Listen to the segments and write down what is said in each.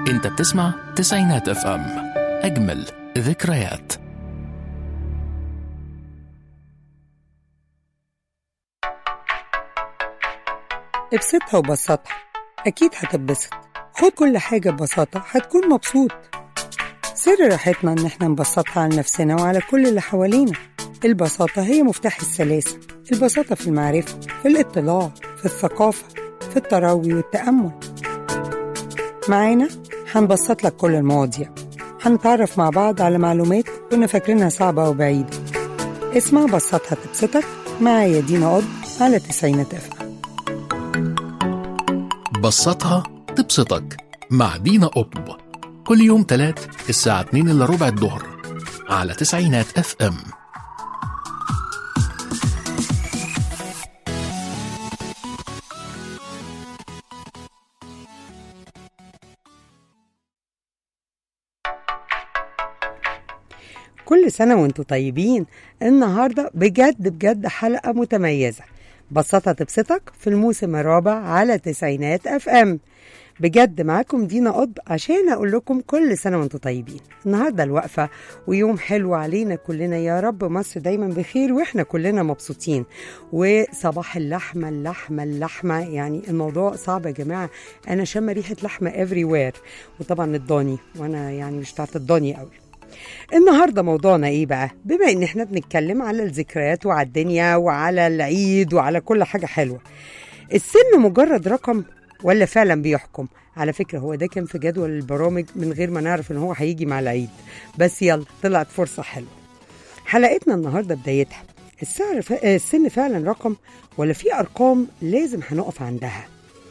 انت بتسمع تسعينات اف ام اجمل ذكريات ابسطها وبسطها أكيد هتتبسط خد كل حاجة ببساطة هتكون مبسوط سر راحتنا إن احنا نبسطها على نفسنا وعلى كل اللي حوالينا البساطة هي مفتاح السلاسة البساطة في المعرفة في الاطلاع في الثقافة في التروي والتأمل معانا هنبسط لك كل المواضيع هنتعرف مع بعض على معلومات كنا فاكرينها صعبة أو بعيدة اسمع بسطها تبسطك معايا دينا قض على تسعينات أفهم بسطها تبسطك مع دينا قطب كل يوم تلات الساعة 2 إلا ربع الظهر على تسعينات اف ام كل سنة وانتم طيبين النهاردة بجد بجد حلقة متميزة بسطها تبسطك في الموسم الرابع على تسعينات اف ام بجد معاكم دينا قض عشان اقول لكم كل سنه وانتم طيبين النهارده الوقفه ويوم حلو علينا كلنا يا رب مصر دايما بخير واحنا كلنا مبسوطين وصباح اللحمه اللحمه اللحمه يعني الموضوع صعب يا جماعه انا شم ريحه لحمه افري وير وطبعا الضاني وانا يعني مش بتاعت الضاني قوي النهارده موضوعنا ايه بقى بما ان احنا بنتكلم على الذكريات وعلى الدنيا وعلى العيد وعلى كل حاجه حلوه السن مجرد رقم ولا فعلا بيحكم على فكرة هو ده كان في جدول البرامج من غير ما نعرف ان هو هيجي مع العيد بس يلا طلعت فرصة حلوة حلقتنا النهاردة بدايتها السعر ف... السن فعلا رقم ولا في أرقام لازم هنقف عندها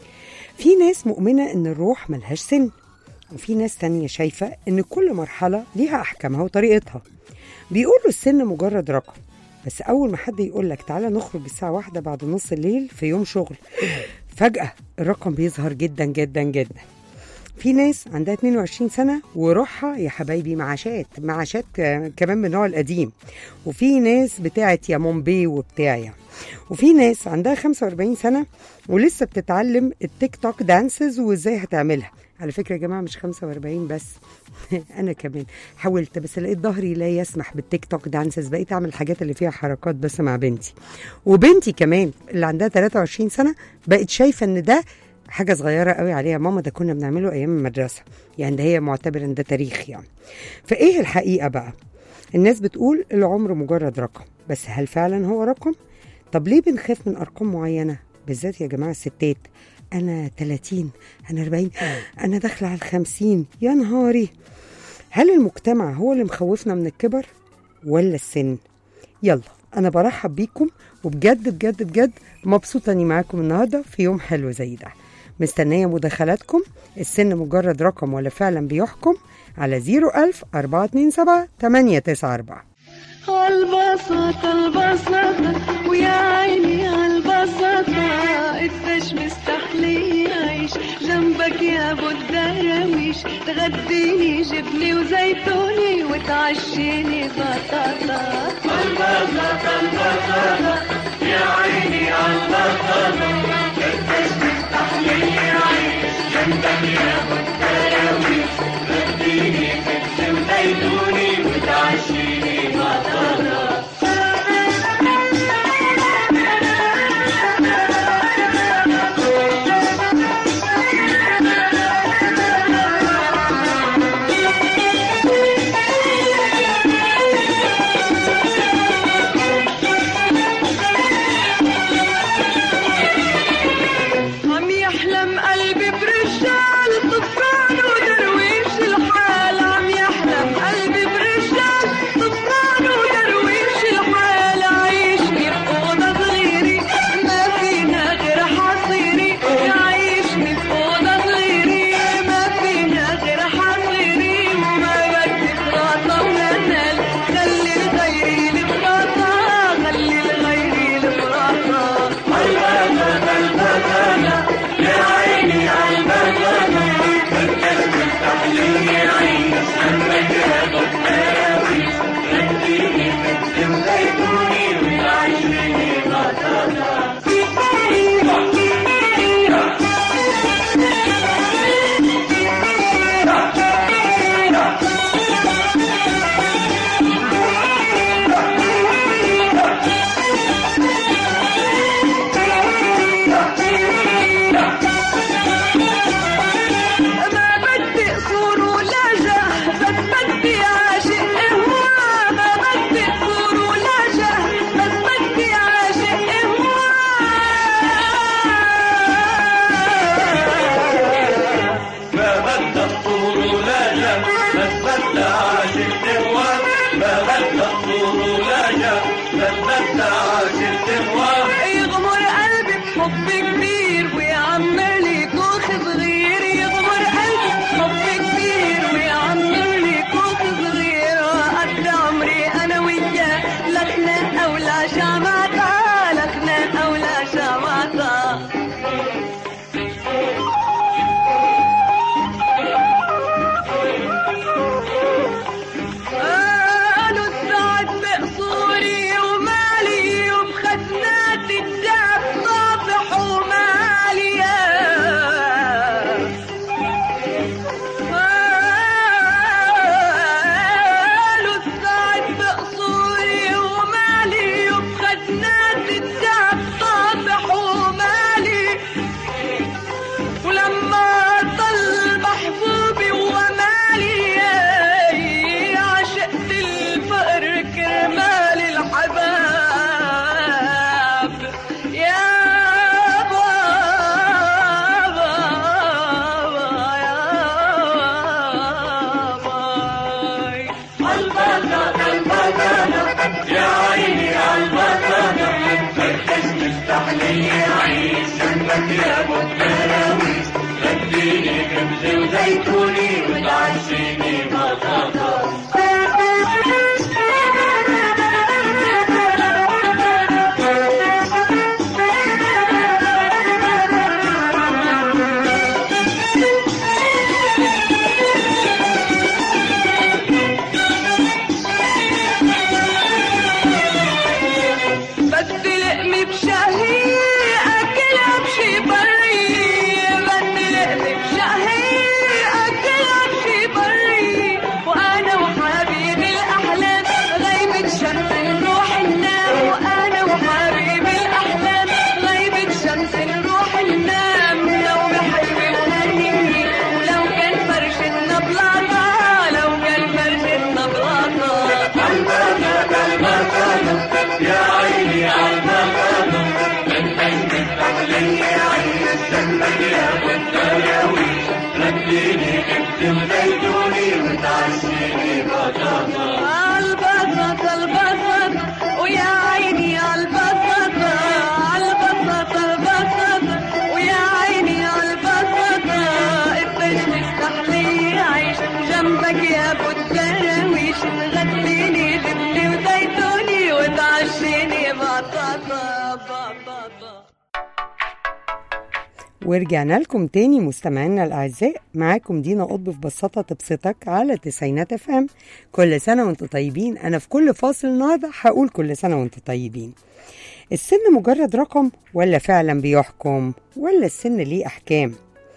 في ناس مؤمنة ان الروح ملهاش سن وفي ناس تانية شايفة ان كل مرحلة ليها أحكامها وطريقتها بيقولوا السن مجرد رقم بس أول ما حد يقول لك تعالى نخرج الساعة واحدة بعد نص الليل في يوم شغل فجأة الرقم بيظهر جدا جدا جدا في ناس عندها 22 سنة وروحها يا حبايبي معاشات معاشات ك- كمان من النوع القديم وفي ناس بتاعت يا مومبي وبتاعي وفي ناس عندها 45 سنة ولسه بتتعلم التيك توك دانسز وازاي هتعملها على فكرة يا جماعة مش 45 بس أنا كمان حاولت بس لقيت ظهري لا يسمح بالتيك توك دانسز بقيت أعمل الحاجات اللي فيها حركات بس مع بنتي وبنتي كمان اللي عندها 23 سنة بقت شايفة إن ده حاجة صغيرة قوي عليها ماما ده كنا بنعمله أيام المدرسة يعني ده هي معتبرة إن ده تاريخ يعني فإيه الحقيقة بقى الناس بتقول العمر مجرد رقم بس هل فعلا هو رقم طب ليه بنخاف من أرقام معينة بالذات يا جماعة الستات أنا 30 أنا 40 أنا داخلة على الخمسين يا نهاري هل المجتمع هو اللي مخوفنا من الكبر ولا السن يلا أنا برحب بيكم وبجد بجد بجد مبسوطة إني معاكم النهاردة في يوم حلو زي ده مستنية مداخلاتكم السن مجرد رقم ولا فعلا بيحكم على 01000 427 894 عالبساطة البساطة ويا عيني عالبساطة قديش مستحلي يعيش جنبك يا ابو الدراويش تغديني جبني وزيتوني وتعشيني بطاطا جبز وزيتوني وتعشيني بطاطا بدي لقمة بشهي أكلها بشي بري بدي لقمة بشهي أكلها بشي بري وأنا وحبيبي الأحلام غيبة شمس نروح ننام وأنا وحبيبي الأحلام غيبة شمس نروح ننام لو بحلمي وهنيني ولو كان فرشتنا بلاطة لو كان فرشتنا بلاطة يا عيني عالبطاطا من حنك علي عين السمك يا والدراويش رديني جبز وزيتوني وتعشيني بطاطا البسطة البسطة ويا عيني البسطة البسطة البسطة ويا عيني البسطة قديش مستحلي عيش جنبك يا ابو الدراويش غسليني جبني وزيتوني وتعشيني بطاطا بطاطا ورجعنا لكم تاني مستمعينا الاعزاء معاكم دينا قطب في بساطه تبسطك على تسعينات اف ام كل سنه وانتم طيبين انا في كل فاصل النهارده هقول كل سنه وانتم طيبين السن مجرد رقم ولا فعلا بيحكم ولا السن ليه احكام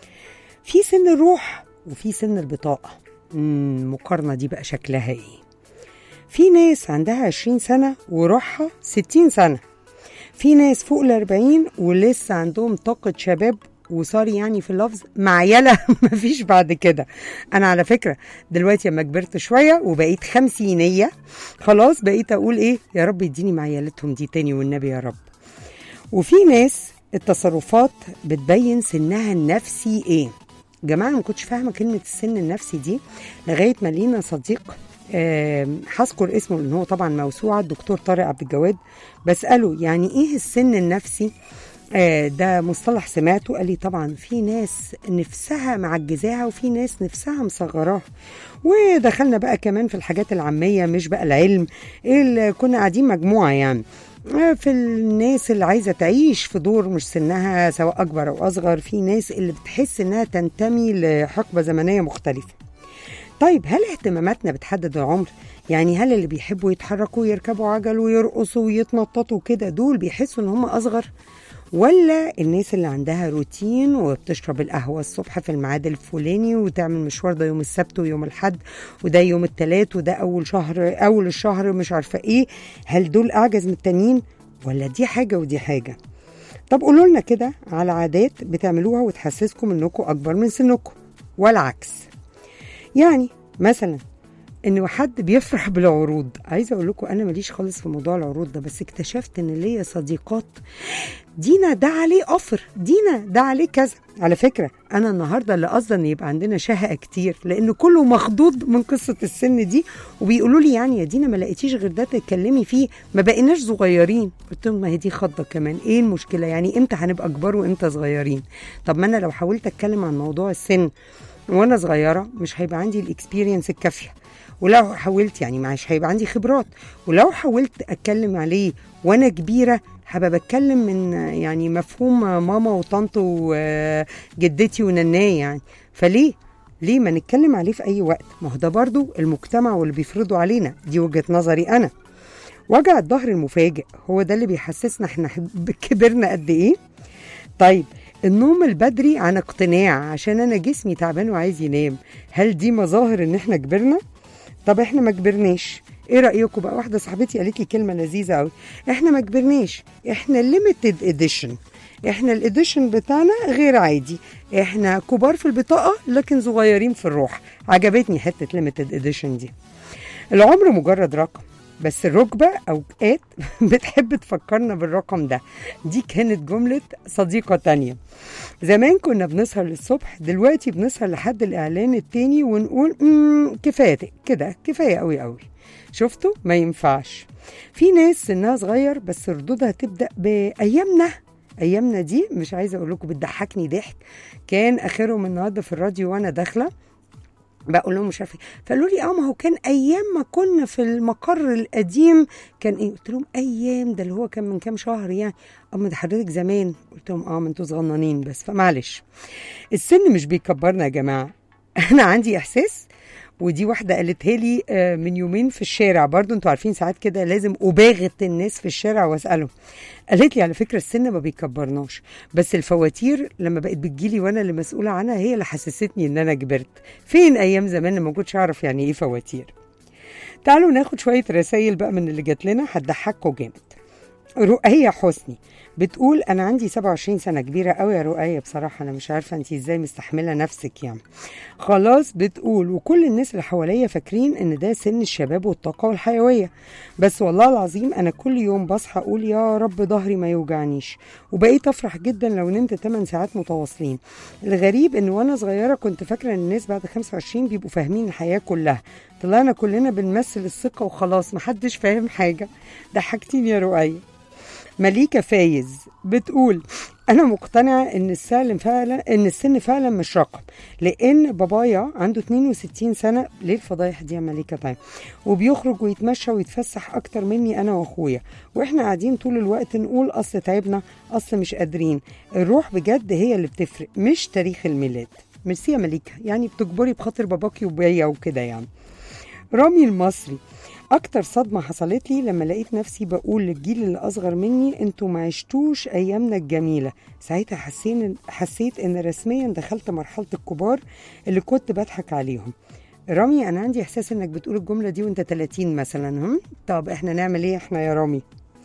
في سن الروح وفي سن البطاقه مم، المقارنه دي بقى شكلها ايه في ناس عندها 20 سنه وروحها 60 سنه في ناس فوق ال 40 ولسه عندهم طاقة شباب وصاري يعني في اللفظ معيلة مفيش بعد كده أنا على فكرة دلوقتي لما كبرت شوية وبقيت خمسينية خلاص بقيت أقول إيه يا رب يديني معيلتهم دي تاني والنبي يا رب وفي ناس التصرفات بتبين سنها النفسي ايه جماعه أنا ما كنتش فاهمه كلمه السن النفسي دي لغايه ما لينا صديق آم، هذكر اسمه لان هو طبعا موسوعه الدكتور طارق عبد الجواد بساله يعني ايه السن النفسي آه، ده مصطلح سمعته قال لي طبعا في ناس نفسها معجزاها وفي ناس نفسها مصغراها ودخلنا بقى كمان في الحاجات العامية مش بقى العلم اللي كنا قاعدين مجموعة يعني آه، في الناس اللي عايزة تعيش في دور مش سنها سواء أكبر أو أصغر في ناس اللي بتحس إنها تنتمي لحقبة زمنية مختلفة طيب هل اهتماماتنا بتحدد العمر؟ يعني هل اللي بيحبوا يتحركوا ويركبوا عجل ويرقصوا ويتنططوا كده دول بيحسوا ان هم اصغر؟ ولا الناس اللي عندها روتين وبتشرب القهوة الصبح في الميعاد الفلاني وتعمل مشوار ده يوم السبت ويوم الحد وده يوم التلات وده أول شهر أول الشهر مش عارفة إيه هل دول أعجز من التانيين ولا دي حاجة ودي حاجة طب قولوا لنا كده على عادات بتعملوها وتحسسكم انكم اكبر من سنكم والعكس يعني مثلا ان حد بيفرح بالعروض عايزه اقول لكم انا ماليش خالص في موضوع العروض ده بس اكتشفت ان ليا صديقات دينا ده عليه اوفر دينا ده عليه كذا على فكره انا النهارده اللي قصدي ان يبقى عندنا شهقه كتير لان كله مخضوض من قصه السن دي وبيقولوا لي يعني يا دينا ما لقيتيش غير ده تتكلمي فيه ما بقيناش صغيرين قلت لهم ما هي دي خضه كمان ايه المشكله يعني امتى هنبقى كبار وامتى صغيرين طب ما انا لو حاولت اتكلم عن موضوع السن وانا صغيره مش هيبقى عندي الاكسبيرينس الكافيه ولو حاولت يعني مش هيبقى عندي خبرات ولو حاولت اتكلم عليه وانا كبيره هبقى بتكلم من يعني مفهوم ماما وطنط وجدتي ونناي يعني فليه ليه ما نتكلم عليه في اي وقت ما هو ده برضو المجتمع واللي بيفرضوا علينا دي وجهه نظري انا وجع الظهر المفاجئ هو ده اللي بيحسسنا احنا كبرنا قد ايه طيب النوم البدري عن اقتناع عشان انا جسمي تعبان وعايز ينام هل دي مظاهر ان احنا كبرنا طب احنا ما كبرناش ايه رايكم بقى واحده صاحبتي قالت لي كلمه لذيذه قوي احنا ما كبرناش احنا ليميتد اديشن احنا الاديشن بتاعنا غير عادي احنا كبار في البطاقه لكن صغيرين في الروح عجبتني حته ليميتد اديشن دي العمر مجرد رقم بس الركبة أوقات بتحب تفكرنا بالرقم ده دي كانت جملة صديقة تانية زمان كنا بنسهر للصبح دلوقتي بنسهر لحد الإعلان التاني ونقول مم كفاية كده كفاية قوي قوي شفتوا ما ينفعش في ناس سنها صغير بس ردودها تبدأ بأيامنا ايامنا دي مش عايزه اقول لكم بتضحكني ضحك كان اخرهم النهارده في الراديو وانا داخله بقول لهم مش عارفه إيه. فقالوا لي اه ما هو كان ايام ما كنا في المقر القديم كان ايه قلت لهم ايام ده اللي هو كان من كام شهر يعني اه ما ده حضرتك زمان قلت لهم اه ما انتوا صغننين بس فمعلش السن مش بيكبرنا يا جماعه انا عندي احساس ودي واحده قالتها لي آه، من يومين في الشارع برضو انتوا عارفين ساعات كده لازم اباغت الناس في الشارع واسالهم قالت لي على فكره السن ما بيكبرناش بس الفواتير لما بقت بتجيلي وانا اللي مسؤوله عنها هي اللي حسستني ان انا كبرت فين ايام زمان لما كنتش اعرف يعني ايه فواتير تعالوا ناخد شويه رسائل بقى من اللي جات لنا هتضحكوا جامد رؤية حسني بتقول انا عندي 27 سنه كبيره قوي يا رؤية بصراحه انا مش عارفه انت ازاي مستحمله نفسك يعني خلاص بتقول وكل الناس اللي حواليا فاكرين ان ده سن الشباب والطاقه والحيويه بس والله العظيم انا كل يوم بصحى اقول يا رب ظهري ما يوجعنيش وبقيت افرح جدا لو نمت 8 ساعات متواصلين الغريب ان وانا صغيره كنت فاكره ان الناس بعد 25 بيبقوا فاهمين الحياه كلها طلعنا كلنا بنمثل الثقه وخلاص محدش فاهم حاجه ضحكتيني يا رؤية مليكة فايز بتقول أنا مقتنعة إن السن فعلا إن السن فعلا مش رقم لأن بابايا عنده 62 سنة ليه الفضايح دي يا مليكة طيب وبيخرج ويتمشى ويتفسح أكتر مني أنا وأخويا وإحنا قاعدين طول الوقت نقول أصل تعبنا أصل مش قادرين الروح بجد هي اللي بتفرق مش تاريخ الميلاد ميرسي يا مليكة يعني بتجبري بخاطر باباكي وبيا وكده يعني رامي المصري اكتر صدمه حصلت لي لما لقيت نفسي بقول للجيل اللي اصغر مني انتوا ما عشتوش ايامنا الجميله ساعتها حسين حسيت ان رسميا دخلت مرحله الكبار اللي كنت بضحك عليهم رامي انا عندي احساس انك بتقول الجمله دي وانت 30 مثلا هم طب احنا نعمل ايه احنا يا رامي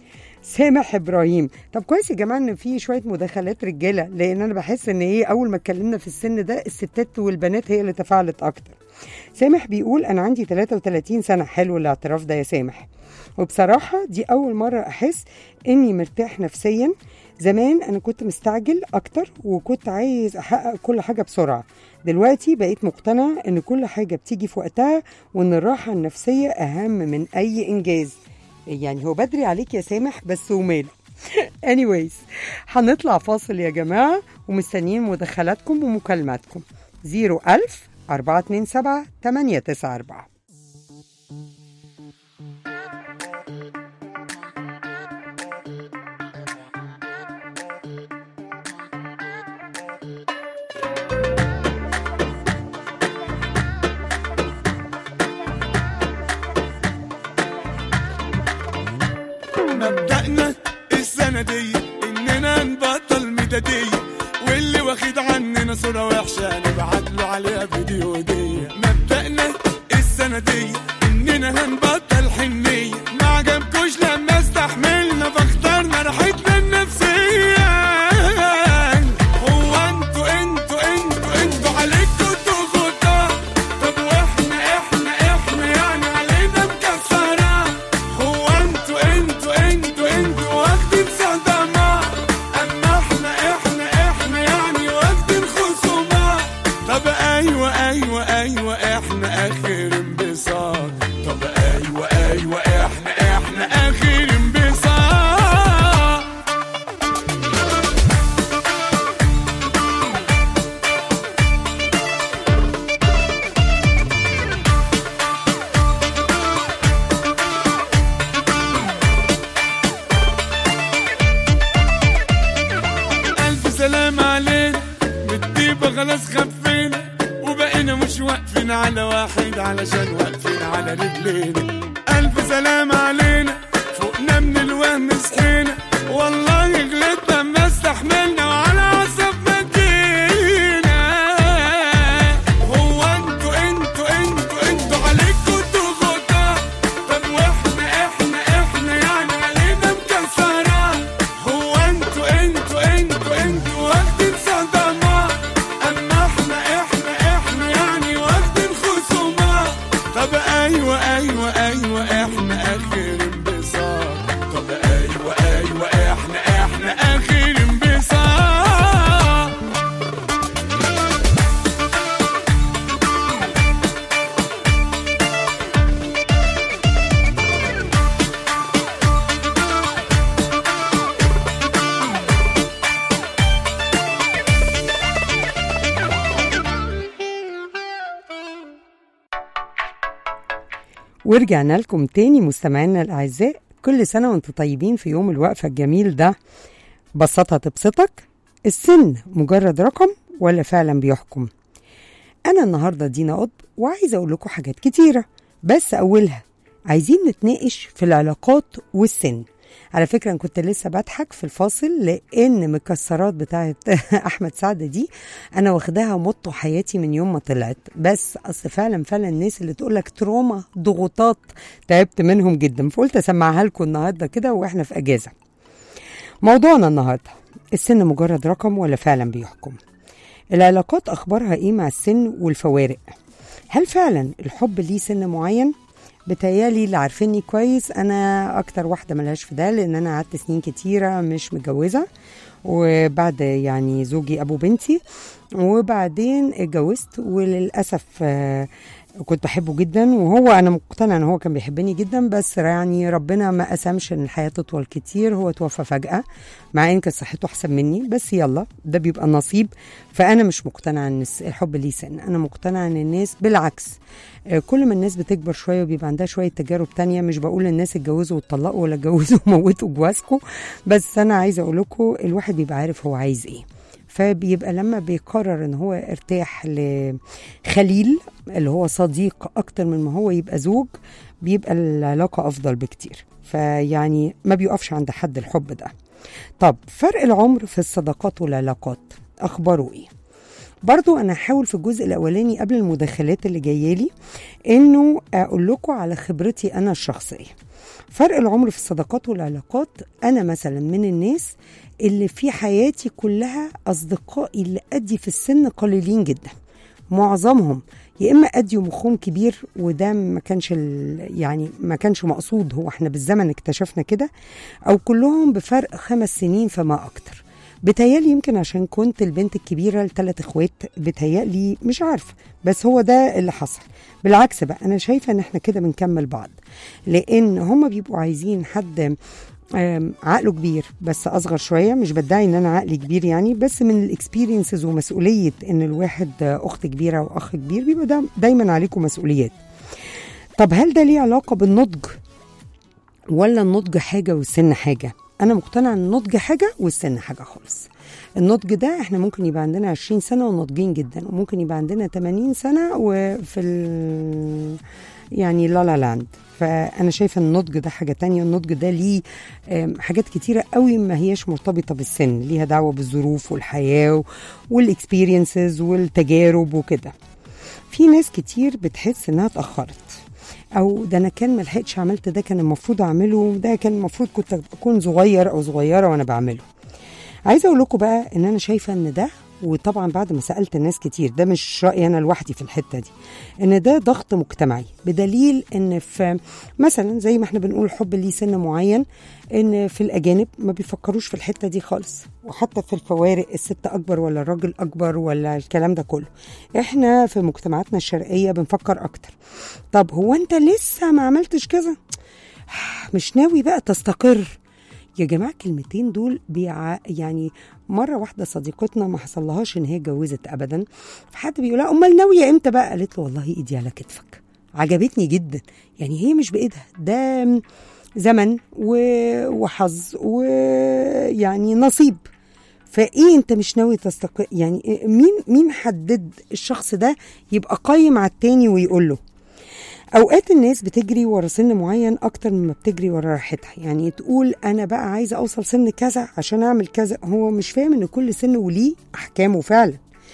سامح ابراهيم طب كويس يا جماعه ان في شويه مداخلات رجاله لان انا بحس ان ايه اول ما اتكلمنا في السن ده الستات والبنات هي اللي تفاعلت اكتر سامح بيقول انا عندي 33 سنه حلو الاعتراف ده يا سامح وبصراحه دي اول مره احس اني مرتاح نفسيا زمان انا كنت مستعجل اكتر وكنت عايز احقق كل حاجه بسرعه دلوقتي بقيت مقتنع ان كل حاجه بتيجي في وقتها وان الراحه النفسيه اهم من اي انجاز يعني هو بدري عليك يا سامح بس وماله anyways هنطلع فاصل يا جماعة ومستنيين مداخلاتكم ومكالماتكم 01000 427 894 مبدأنا السنة دي إننا نبطل ميدادية واللي واخد عننا صورة وحشة نبعت له عليها فيديو دي مبدأنا السنة دي إننا هنبطل حنية ما عجبكوش لما استحملنا فاخترنا راحتنا النفسية هو انتوا انتوا انتوا انتوا عليكوا ضغوطات طب واحنا احنا احنا يعني علينا مكسرة هو انتوا انتوا انتوا انتوا واخدين صدمات اما احنا احنا احنا يعني واخدين خصومات طب ايوه ايوه ايوه احنا اخر انبساط طب ايوه ايوه احنا احنا اخر انبساط ألف سلام علينا بالطيبة خلاص خفينا وبقينا مش واقفين على واحد علشان واقفين على رجلينا ألف سلام علينا فوقنا من الوهم صحينا والله غلطنا ما استحملنا وعلى عصبنا جينا هو انتوا انتوا انتوا انتوا عليكوا ضغوطات طب واحنا احنا احنا يعني علينا مكسرات هو انتوا انتوا انتوا انتوا واخدين صدمات اما احنا احنا احنا يعني واخدين خصومات طب ايوه ايوه ايوه احنا اخر انبساط طب ايوه ايوه احنا احنا اخر انبساط ورجعنا لكم تاني مستمعينا الأعزاء كل سنة وانتم طيبين في يوم الوقفة الجميل ده بسطها تبسطك السن مجرد رقم ولا فعلا بيحكم أنا النهاردة دينا قطب وعايزة أقول لكم حاجات كتيرة بس أولها عايزين نتناقش في العلاقات والسن على فكرة أنا كنت لسه بضحك في الفاصل لأن مكسرات بتاعت أحمد سعد دي أنا واخداها موتو حياتي من يوم ما طلعت بس أصل فعلا فعلا الناس اللي تقول لك تروما ضغوطات تعبت منهم جدا فقلت أسمعها لكم النهاردة كده وإحنا في أجازة موضوعنا النهاردة السن مجرد رقم ولا فعلا بيحكم العلاقات أخبارها إيه مع السن والفوارق هل فعلا الحب ليه سن معين بتهيالي اللي عارفيني كويس انا اكتر واحده ملهاش في ده لان انا قعدت سنين كتيره مش متجوزه وبعد يعني زوجي ابو بنتي وبعدين اتجوزت وللاسف آه، كنت بحبه جدا وهو انا مقتنعه ان هو كان بيحبني جدا بس يعني ربنا ما قسمش ان الحياه تطول كتير هو توفى فجاه مع ان كانت صحته احسن مني بس يلا ده بيبقى نصيب فانا مش مقتنعه ان الس- الحب ليه سن انا مقتنعه ان الناس بالعكس آه، كل ما الناس بتكبر شويه وبيبقى عندها شويه تجارب تانية مش بقول الناس اتجوزوا واتطلقوا ولا اتجوزوا وموتوا جوازكم بس انا عايزه اقول لكم الواحد بيبقى عارف هو عايز ايه فبيبقى لما بيقرر ان هو ارتاح لخليل اللي هو صديق اكتر من ما هو يبقى زوج بيبقى العلاقه افضل بكتير فيعني ما بيقفش عند حد الحب ده طب فرق العمر في الصداقات والعلاقات اخباره ايه برضو انا هحاول في الجزء الاولاني قبل المداخلات اللي جايه لي انه اقول لكم على خبرتي انا الشخصيه فرق العمر في الصداقات والعلاقات انا مثلا من الناس اللي في حياتي كلها اصدقائي اللي ادي في السن قليلين جدا معظمهم يا اما ادي ومخهم كبير وده ما كانش ال- يعني ما كانش مقصود هو احنا بالزمن اكتشفنا كده او كلهم بفرق خمس سنين فما اكتر بتهيالي يمكن عشان كنت البنت الكبيره لثلاث اخوات بتهيالي مش عارفه بس هو ده اللي حصل بالعكس بقى انا شايفه ان احنا كده بنكمل بعض لان هم بيبقوا عايزين حد آم، عقله كبير بس اصغر شويه مش بدعي ان انا عقلي كبير يعني بس من الاكسبيرينسز ومسؤوليه ان الواحد آه، اخت كبيره واخ كبير بيبقى دا دايما عليكم مسؤوليات طب هل ده ليه علاقه بالنضج ولا النضج حاجه والسن حاجه انا مقتنعه ان النضج حاجه والسن حاجه خالص النضج ده احنا ممكن يبقى عندنا 20 سنه وناضجين جدا وممكن يبقى عندنا 80 سنه وفي ال يعني لا لا لاند فانا شايفه ان النضج ده حاجه تانية النضج ده ليه آم، حاجات كتيره قوي ما هياش مرتبطه بالسن ليها دعوه بالظروف والحياه والاكسبيرينسز والتجارب وكده في ناس كتير بتحس انها اتاخرت او ده انا كان ملحقتش عملت ده كان المفروض اعمله ده كان المفروض كنت اكون صغير او صغيره وانا بعمله عايزه اقول لكم بقى ان انا شايفه ان ده وطبعا بعد ما سالت الناس كتير ده مش رايي انا لوحدي في الحته دي ان ده ضغط مجتمعي بدليل ان في مثلا زي ما احنا بنقول الحب ليه سن معين ان في الاجانب ما بيفكروش في الحته دي خالص وحتى في الفوارق الست اكبر ولا الراجل اكبر ولا الكلام ده كله احنا في مجتمعاتنا الشرقيه بنفكر اكتر طب هو انت لسه ما عملتش كذا مش ناوي بقى تستقر يا جماعه الكلمتين دول بيع يعني مره واحده صديقتنا ما حصلهاش ان هي اتجوزت ابدا فحد بيقول لها امال ناويه امتى بقى قالت له والله ايدي على كتفك عجبتني جدا يعني هي مش بايدها ده زمن و- وحظ ويعني نصيب فايه انت مش ناوي تستقر يعني إيه- مين مين حدد الشخص ده يبقى قايم على التاني ويقول له اوقات الناس بتجري ورا سن معين اكتر مما بتجري ورا راحتها يعني تقول انا بقى عايزه اوصل سن كذا عشان اعمل كذا هو مش فاهم ان كل سن وليه احكامه فعلا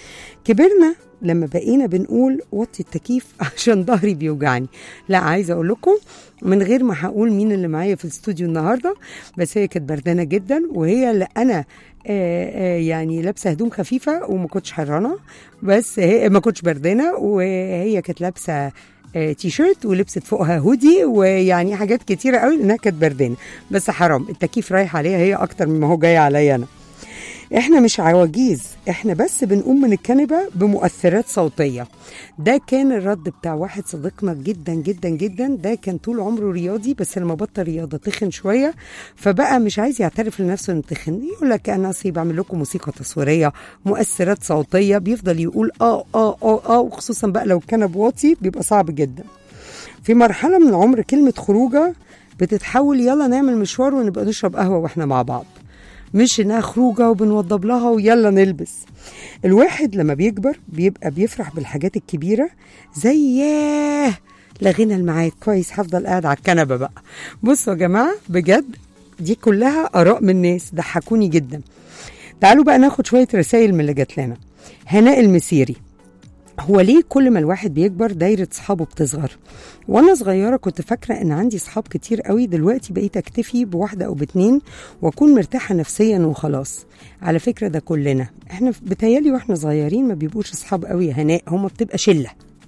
كبرنا لما بقينا بنقول وطي التكييف عشان ظهري بيوجعني لا عايزه اقول لكم من غير ما هقول مين اللي معايا في الاستوديو النهارده بس هي كانت بردانه جدا وهي اللي انا آه، آه، يعني لابسه هدوم خفيفه وما كنتش حرانه بس هي ما كنتش بردانه وهي كانت لابسه آه، تي شيرت ولبست فوقها هودي ويعني حاجات كتيره قوي لانها كانت بردانه بس حرام التكييف رايح عليها هي اكتر مما هو جاي عليا انا احنا مش عواجيز احنا بس بنقوم من الكنبه بمؤثرات صوتيه ده كان الرد بتاع واحد صديقنا جدا جدا جدا ده كان طول عمره رياضي بس لما بطل رياضه تخن شويه فبقى مش عايز يعترف لنفسه انه تخن يقول لك انا اصلي بعمل لكم موسيقى تصويريه مؤثرات صوتيه بيفضل يقول اه اه اه اه وخصوصا بقى لو كان واطي بيبقى صعب جدا في مرحله من العمر كلمه خروجه بتتحول يلا نعمل مشوار ونبقى نشرب قهوه واحنا مع بعض مش انها خروجه وبنوضب لها ويلا نلبس الواحد لما بيكبر بيبقى بيفرح بالحاجات الكبيره زي ياه لغينا الميعاد كويس هفضل قاعد على الكنبه بقى بصوا يا جماعه بجد دي كلها اراء من ناس ضحكوني جدا تعالوا بقى ناخد شويه رسائل من اللي جات لنا هناء المسيري هو ليه كل ما الواحد بيكبر دايرة صحابه بتصغر وانا صغيرة كنت فاكرة ان عندي صحاب كتير قوي دلوقتي بقيت اكتفي بواحدة او باتنين واكون مرتاحة نفسيا وخلاص على فكرة ده كلنا احنا بتهيالي واحنا صغيرين ما بيبقوش صحاب قوي يا هناء هما بتبقى شلة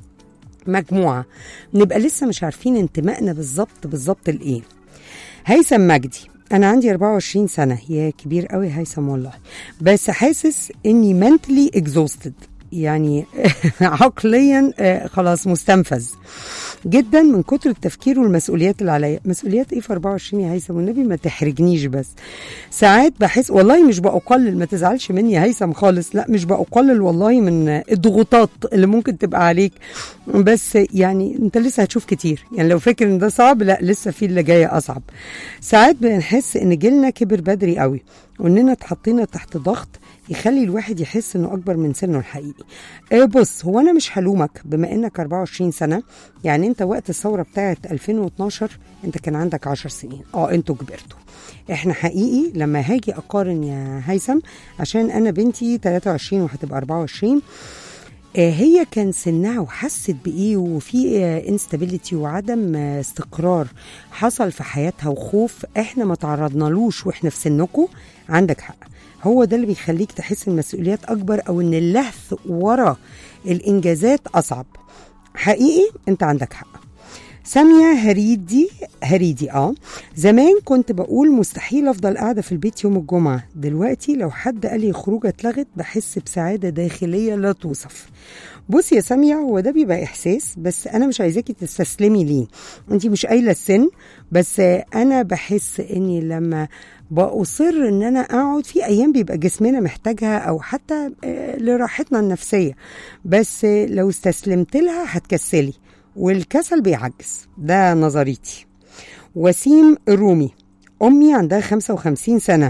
مجموعة نبقى لسه مش عارفين انتمائنا بالظبط بالظبط لايه هيثم مجدي انا عندي 24 سنه يا كبير قوي هيثم والله بس حاسس اني mentally exhausted يعني عقليا آه، خلاص مستنفذ جدا من كتر التفكير والمسؤوليات اللي عليا مسؤوليات ايه في 24 يا هيثم والنبي ما تحرجنيش بس ساعات بحس والله مش بقلل ما تزعلش مني يا هيثم خالص لا مش بقلل والله من الضغوطات اللي ممكن تبقى عليك بس يعني انت لسه هتشوف كتير يعني لو فاكر ان ده صعب لا لسه في اللي جاي اصعب ساعات بنحس ان جيلنا كبر بدري قوي واننا اتحطينا تحت ضغط يخلي الواحد يحس انه اكبر من سنه الحقيقي آه بص هو انا مش هلومك بما انك 24 سنه يعني انت وقت الثوره بتاعه 2012 انت كان عندك 10 سنين اه انتوا كبرتوا احنا حقيقي لما هاجي اقارن يا هيثم عشان انا بنتي 23 وهتبقى 24 آه، هي كان سنها وحست بايه وفي انستابيليتي وعدم آه، استقرار حصل في حياتها وخوف احنا ما تعرضنالوش واحنا في سنكم عندك حق هو ده اللي بيخليك تحس المسؤوليات اكبر او ان اللهث ورا الانجازات اصعب حقيقي انت عندك حق سامية هريدي هريدي اه زمان كنت بقول مستحيل افضل قاعدة في البيت يوم الجمعة دلوقتي لو حد قال لي خروجة اتلغت بحس بسعادة داخلية لا توصف بصي يا سامية هو ده بيبقى احساس بس انا مش عايزاكي تستسلمي ليه انت مش قايلة السن بس انا بحس اني لما بأصر ان انا اقعد في ايام بيبقى جسمنا محتاجها او حتى آه، لراحتنا النفسية بس آه، لو استسلمت لها هتكسلي والكسل بيعجز ده نظريتي وسيم الرومي امي عندها 55 سنه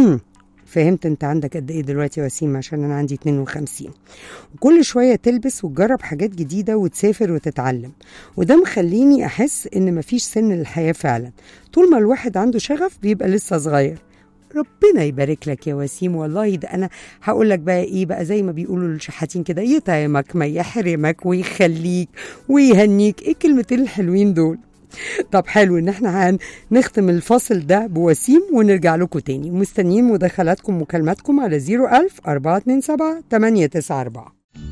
فهمت انت عندك قد ايه دلوقتي يا وسيم عشان انا عندي 52 وكل شويه تلبس وتجرب حاجات جديده وتسافر وتتعلم وده مخليني احس ان مفيش سن للحياه فعلا طول ما الواحد عنده شغف بيبقى لسه صغير ربنا يبارك لك يا وسيم والله ده انا هقول لك بقى ايه بقى زي ما بيقولوا للشحاتين كده يطعمك ما يحرمك ويخليك ويهنيك ايه الكلمتين الحلوين دول طب حلو ان احنا هنختم الفصل ده بوسيم ونرجع لكم تاني ومستنيين مداخلاتكم ومكالماتكم على 01000 427 894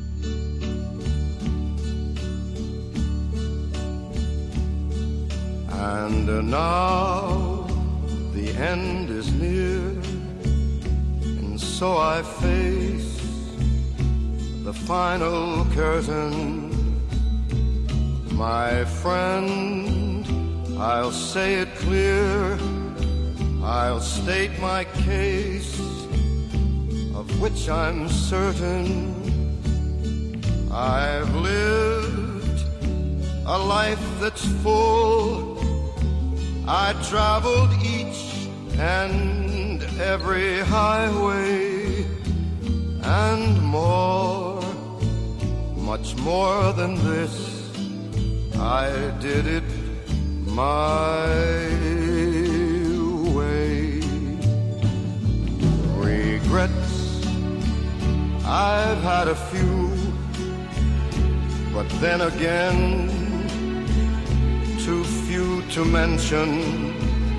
And now the end is near, and so I face the final curtain. My friend, I'll say it clear, I'll state my case, of which I'm certain. I've lived a life that's full. I traveled each and every highway and more, much more than this. I did it my way. Regrets, I've had a few, but then again, too few to mention.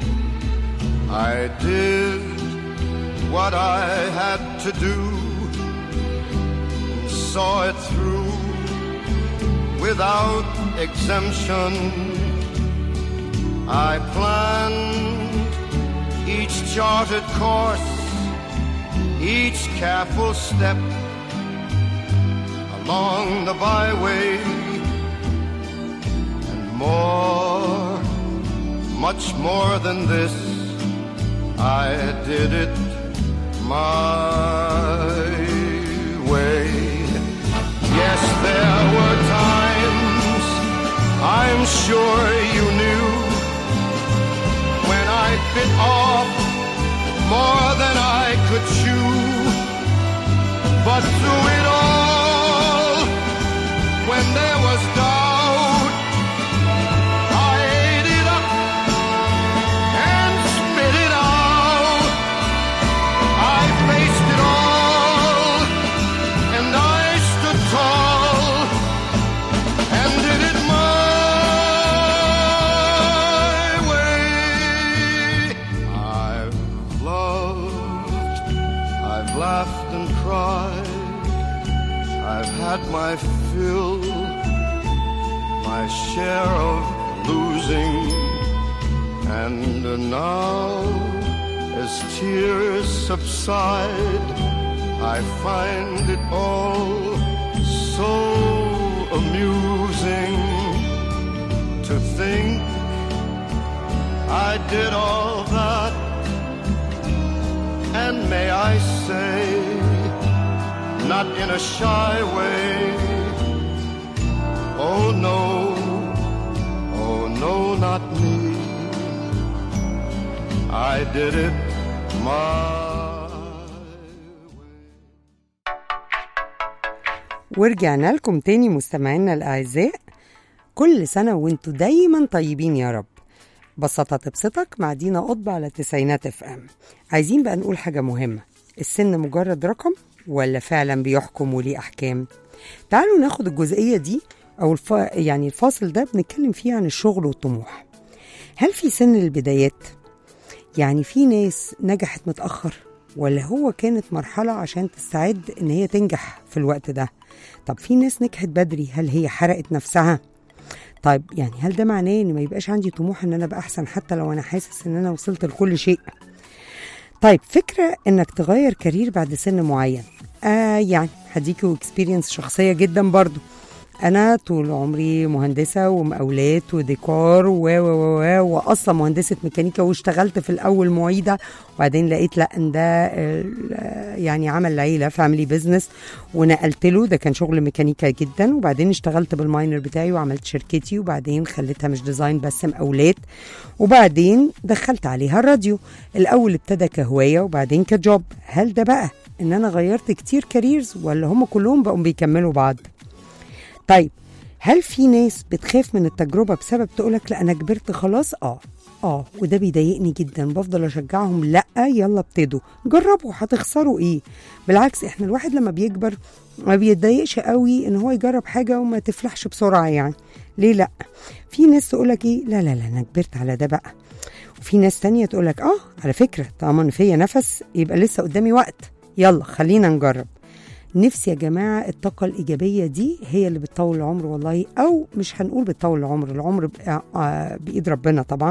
I did what I had to do, saw it through without exemption. I planned each charted course, each careful step along the byway and more, much more than this, I did it my way. Yes, there were times I'm sure you knew when I bit off more than I could chew. But through it all, when there was doubt, I ate it up and spit it out. I faced it all, and I stood tall and did it my way. I've loved, I've laughed and cried, I've had my fill, my share of losing, and now as tears subside, I find it all so amusing to think I did all that. And may I say, not in a shy way, oh no, oh no, not me. I did it my way. ورجعنا لكم تاني مستمعينا الأعزاء كل سنة وانتوا دايما طيبين يا رب بساطة تبسطك مع دينا قطب على تسعينات اف ام عايزين بقى نقول حاجة مهمة السن مجرد رقم ولا فعلا بيحكم وليه أحكام تعالوا ناخد الجزئية دي أو الف... يعني الفاصل ده بنتكلم فيه عن الشغل والطموح هل في سن البدايات يعني في ناس نجحت متأخر ولا هو كانت مرحلة عشان تستعد إن هي تنجح في الوقت ده طب في ناس نجحت بدري هل هي حرقت نفسها طيب يعني هل ده معناه ان ما يبقاش عندي طموح ان انا ابقى احسن حتى لو انا حاسس ان انا وصلت لكل شيء طيب فكرة انك تغير كارير بعد سن معين آه يعني هديكوا اكسبيرينس شخصية جدا برضو انا طول عمري مهندسه ومقاولات وديكور و و و و واصلا مهندسه ميكانيكا واشتغلت في الاول معيده وبعدين لقيت لا ان ده ال- يعني عمل العيله فاميلي بزنس ونقلت له ده كان شغل ميكانيكا جدا وبعدين اشتغلت بالماينر بتاعي وعملت شركتي وبعدين خليتها مش ديزاين بس مقاولات وبعدين دخلت عليها الراديو الاول ابتدى كهوايه وبعدين كجوب هل ده بقى ان انا غيرت كتير كاريرز ولا هم كلهم بقوا بيكملوا بعض طيب هل في ناس بتخاف من التجربة بسبب تقولك لا أنا كبرت خلاص؟ آه آه وده بيضايقني جدا بفضل أشجعهم لا يلا ابتدوا جربوا هتخسروا إيه؟ بالعكس إحنا الواحد لما بيكبر ما بيتضايقش قوي إن هو يجرب حاجة وما تفلحش بسرعة يعني ليه لا؟ في ناس تقولك إيه؟ لا لا لا أنا كبرت على ده بقى وفي ناس تانية تقولك آه على فكرة طالما إن فيا نفس يبقى لسه قدامي وقت يلا خلينا نجرب نفسي يا جماعة الطاقة الإيجابية دي هي اللي بتطول العمر والله أو مش هنقول بتطول العمر العمر بقى- آه، بإيد ربنا طبعا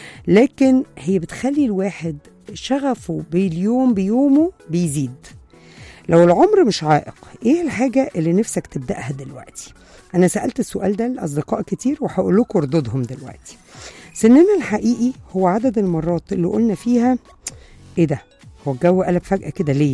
لكن هي بتخلي الواحد شغفه باليوم بيومه بيزيد لو العمر مش عائق ايه الحاجة اللي نفسك تبدأها دلوقتي انا سألت السؤال ده لأصدقاء كتير وهقول لكم ردودهم دلوقتي سننا الحقيقي هو عدد المرات اللي قلنا فيها ايه ده هو الجو قلب فجأة كده ليه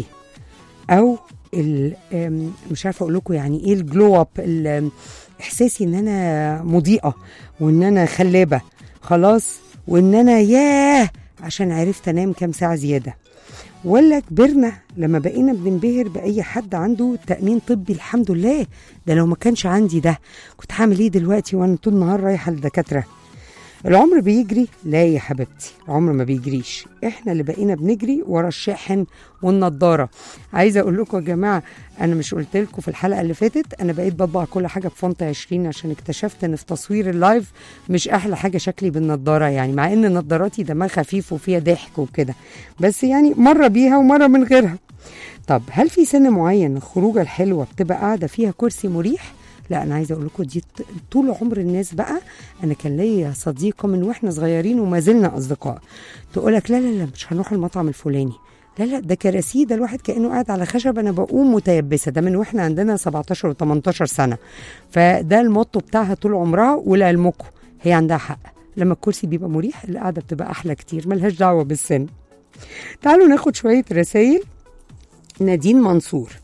او ال- آم، مش عارفه اقول لكم يعني ايه الجلو اب ال- آم، احساسي ان انا مضيئه وان انا خلابه خلاص وان انا ياه عشان عرفت انام كام ساعه زياده ولا كبرنا لما بقينا بننبهر باي حد عنده تامين طبي الحمد لله ده لو ما كانش عندي ده كنت هعمل ايه دلوقتي وانا طول النهار رايحه للدكاتره العمر بيجري لا يا حبيبتي العمر ما بيجريش احنا اللي بقينا بنجري ورا الشاحن والنضاره عايزه اقول لكم يا جماعه انا مش قلت لكم في الحلقه اللي فاتت انا بقيت بطبع كل حاجه بفونت 20 عشان اكتشفت ان في تصوير اللايف مش احلى حاجه شكلي بالنضاره يعني مع ان نضاراتي دمها خفيف وفيها ضحك وكده بس يعني مره بيها ومره من غيرها طب هل في سن معين الخروجه الحلوه بتبقى قاعده فيها كرسي مريح لا انا عايزه اقول لكم دي ط- طول عمر الناس بقى انا كان ليا صديقه من واحنا صغيرين وما زلنا اصدقاء تقولك لا لا لا مش هنروح المطعم الفلاني لا لا ده كراسي ده الواحد كانه قاعد على خشب انا بقوم متيبسه ده من واحنا عندنا 17 و18 سنه فده الموتو بتاعها طول عمرها ولعلمكم هي عندها حق لما الكرسي بيبقى مريح القعده بتبقى احلى كتير ملهاش دعوه بالسن تعالوا ناخد شويه رسائل نادين منصور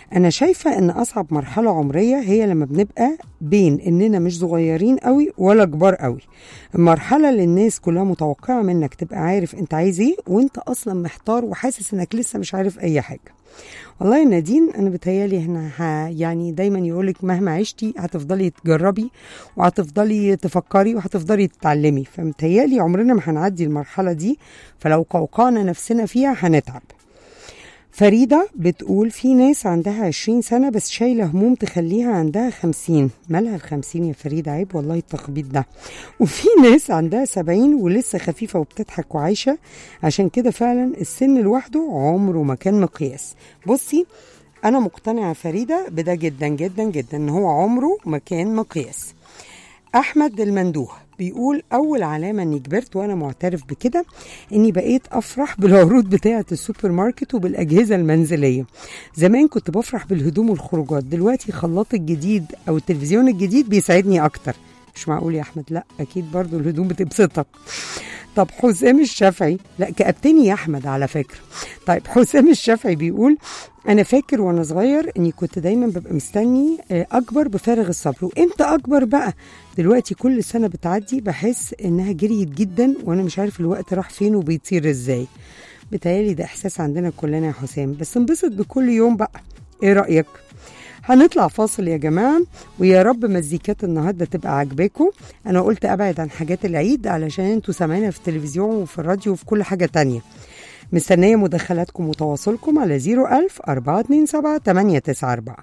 انا شايفه ان اصعب مرحله عمريه هي لما بنبقى بين اننا مش صغيرين قوي ولا كبار قوي المرحله اللي الناس كلها متوقعه منك تبقى عارف انت عايز ايه وانت اصلا محتار وحاسس انك لسه مش عارف اي حاجه والله يا نادين انا بتهيالي هنا ه... يعني دايما يقولك مهما عشتي هتفضلي تجربي وهتفضلي تفكري وهتفضلي تتعلمي فمتهيالي عمرنا ما هنعدي المرحله دي فلو قوقعنا نفسنا فيها هنتعب فريدة بتقول في ناس عندها عشرين سنة بس شايلة هموم تخليها عندها خمسين مالها الخمسين يا فريدة عيب والله التخبيط ده وفي ناس عندها سبعين ولسه خفيفة وبتضحك وعايشة عشان كده فعلا السن لوحده عمره ما كان مقياس بصي أنا مقتنعة فريدة بده جدا جدا جدا إن هو عمره ما كان مقياس احمد المندوه بيقول اول علامه اني كبرت وانا معترف بكده اني بقيت افرح بالعروض بتاعه السوبر ماركت وبالاجهزه المنزليه زمان كنت بفرح بالهدوم والخروجات دلوقتي خلاط الجديد او التلفزيون الجديد بيساعدني اكتر مش معقول يا احمد لا اكيد برضو الهدوم بتبسطك طب حسام الشافعي لا كأبتني يا احمد على فكره طيب حسام الشافعي بيقول انا فاكر وانا صغير اني كنت دايما ببقى مستني آه، اكبر بفارغ الصبر وامتى اكبر بقى دلوقتي كل سنه بتعدي بحس انها جريت جدا وانا مش عارف الوقت راح فين وبيطير ازاي بتهيالي ده احساس عندنا كلنا يا حسام بس انبسط بكل يوم بقى ايه رايك هنطلع فاصل يا جماعة ويا رب مزيكات النهاردة تبقى عاجباكم أنا قلت أبعد عن حاجات العيد علشان انتوا سامعينها في التلفزيون وفي الراديو وفي كل حاجة تانية مستنية مداخلاتكم وتواصلكم على 01000 427 894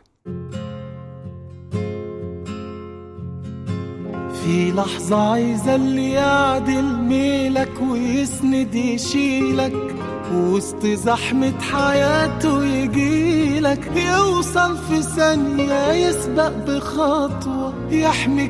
في لحظة عايزة اللي يعدل ميلك ويسند يشيلك وسط زحمة حياته يجيلك يوصل في ثانية يسبق بخطوة يحميك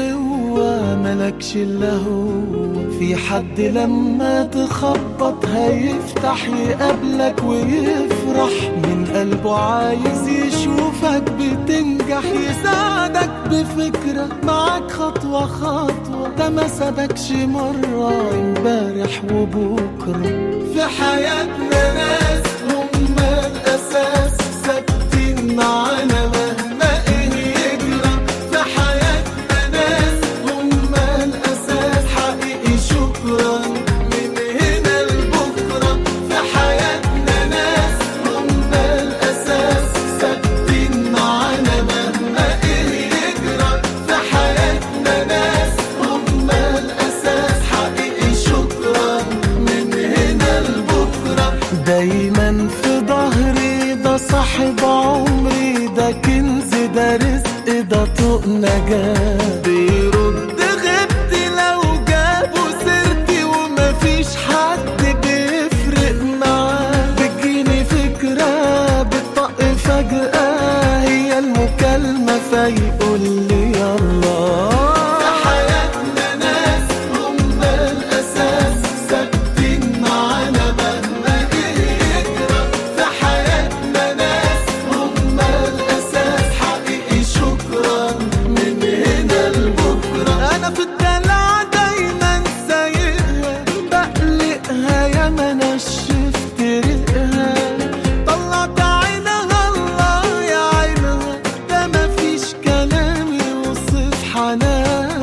بقوة ملكش إلا هو في حد لما تخبط هيفتح يقابلك ويفرح من قلبه عايز يشوفك بتنجح يساعدك بفكرة معاك خطوة خطوة ده ما سابكش مرة امبارح وبكرة في حياتنا ناس هم الأساس ثابتين معانا مهما إيه يجرى في حياتنا ناس هم الأساس حقيقي شكرا من هنا لبكرة في حياتنا ناس هم الأساس ثابتين معانا مهما إيه يجرى في حياتنا ناس هم الأساس حقيقي شكرا من هنا لبكرة دايما في ظهري ده صاحب عمري ده كنز ده رزق ده طوق نجاة بيرد غبتي لو جابوا سيرتي ومفيش حد بيفرق معاه بتجيني فكرة بتطق فجأة هي المكالمة فيقول لي يلا في حياتنا ناس هم الأساس ثابتين معانا مهما إيه يجرى في حياتنا ناس هم الأساس حقيقي شكرا من هنا لبكرة أنا في الدلع دايما سايقها بقلقها يا ما نشفت ريقها طلعت عينها الله يا عينها ده مفيش كلام يوصف حنانها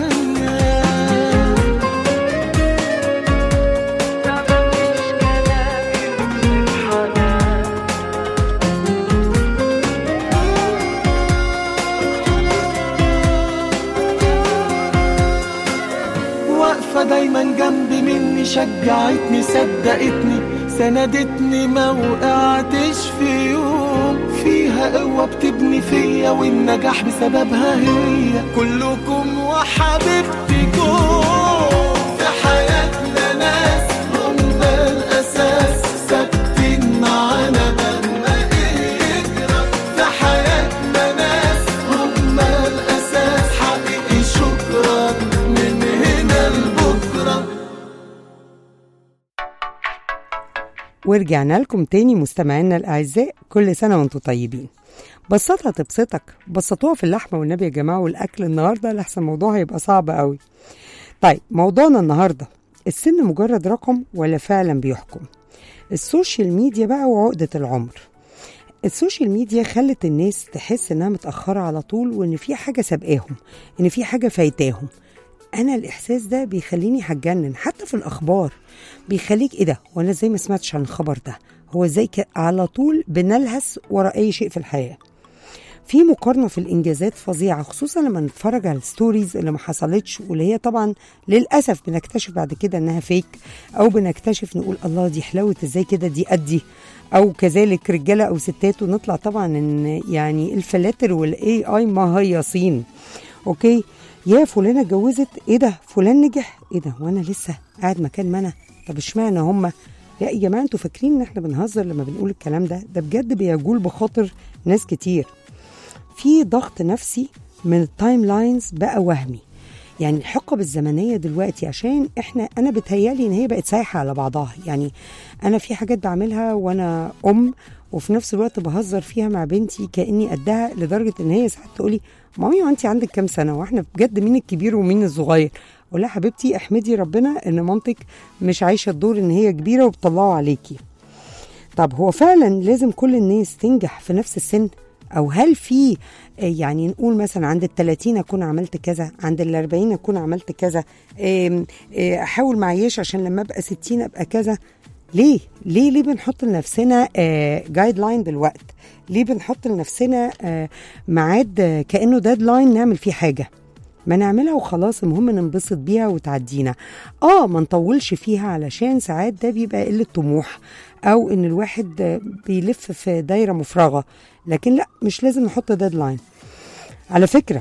واقفة دايما جنبي مني شجعتني صدقتني سندتني ما وقعتش في يوم فيها قوة بتبني فيا والنجاح بسببها هي كلكم وحبيبتكم في حياتنا ناس هم الأساس ثابتين معانا مهما إيه يجرى في حياتنا ناس هم الأساس حقيقي شكرا من هنا لبكرة ورجعنا لكم تاني مستمعينا الأعزاء كل سنة وانتم طيبين بسطها تبسطك بسطوها في اللحمة والنبي يا جماعة والأكل النهاردة لحسن الموضوع هيبقى صعب قوي طيب موضوعنا النهاردة السن مجرد رقم ولا فعلا بيحكم السوشيال ميديا بقى وعقدة العمر السوشيال ميديا خلت الناس تحس انها متاخره على طول وان في حاجه سابقاهم ان في حاجه فايتاهم انا الاحساس ده بيخليني هتجنن حتى في الاخبار بيخليك ايه ده وانا ازاي ما سمعتش عن الخبر ده هو ازاي ك- على طول بنلهس ورا اي شيء في الحياه في مقارنة في الإنجازات فظيعة خصوصا لما نتفرج على الستوريز اللي ما حصلتش واللي هي طبعا للأسف بنكتشف بعد كده إنها فيك أو بنكتشف نقول الله دي حلوت إزاي كده دي قدي أو كذلك رجالة أو ستات ونطلع طبعا إن يعني الفلاتر والاي اي مهيصين أوكي يا فلانة اتجوزت إيه ده فلان نجح إيه ده وأنا لسه قاعد مكان ما أنا طب اشمعنى هما لا يا جماعة انتوا فاكرين إن احنا بنهزر لما بنقول الكلام ده ده بجد بيجول بخاطر ناس كتير في ضغط نفسي من التايم لاينز بقى وهمي يعني الحقب الزمنيه دلوقتي عشان احنا انا بتهيالي ان هي بقت سايحه على بعضها يعني انا في حاجات بعملها وانا ام وفي نفس الوقت بهزر فيها مع بنتي كاني قدها لدرجه ان هي ساعات تقولي مامي وانت عندك كام سنه واحنا بجد مين الكبير ومين الصغير اقول لها حبيبتي احمدي ربنا ان مامتك مش عايشه الدور ان هي كبيره وبتطلعه عليكي طب هو فعلا لازم كل الناس تنجح في نفس السن او هل في آه، يعني نقول مثلا عند التلاتين اكون عملت كذا عند الاربعين اكون عملت كذا آم، آه، احاول معيش عشان لما ابقى ستين ابقى كذا ليه ليه ليه بنحط لنفسنا جايد لاين دلوقت ليه بنحط لنفسنا آه، ميعاد آه، كانه ديدلاين نعمل فيه حاجه ما نعملها وخلاص المهم ننبسط بيها وتعدينا اه ما نطولش فيها علشان ساعات ده بيبقى قلة طموح او ان الواحد آه، بيلف في دايرة مفرغة لكن لا مش لازم نحط ديدلاين على فكرة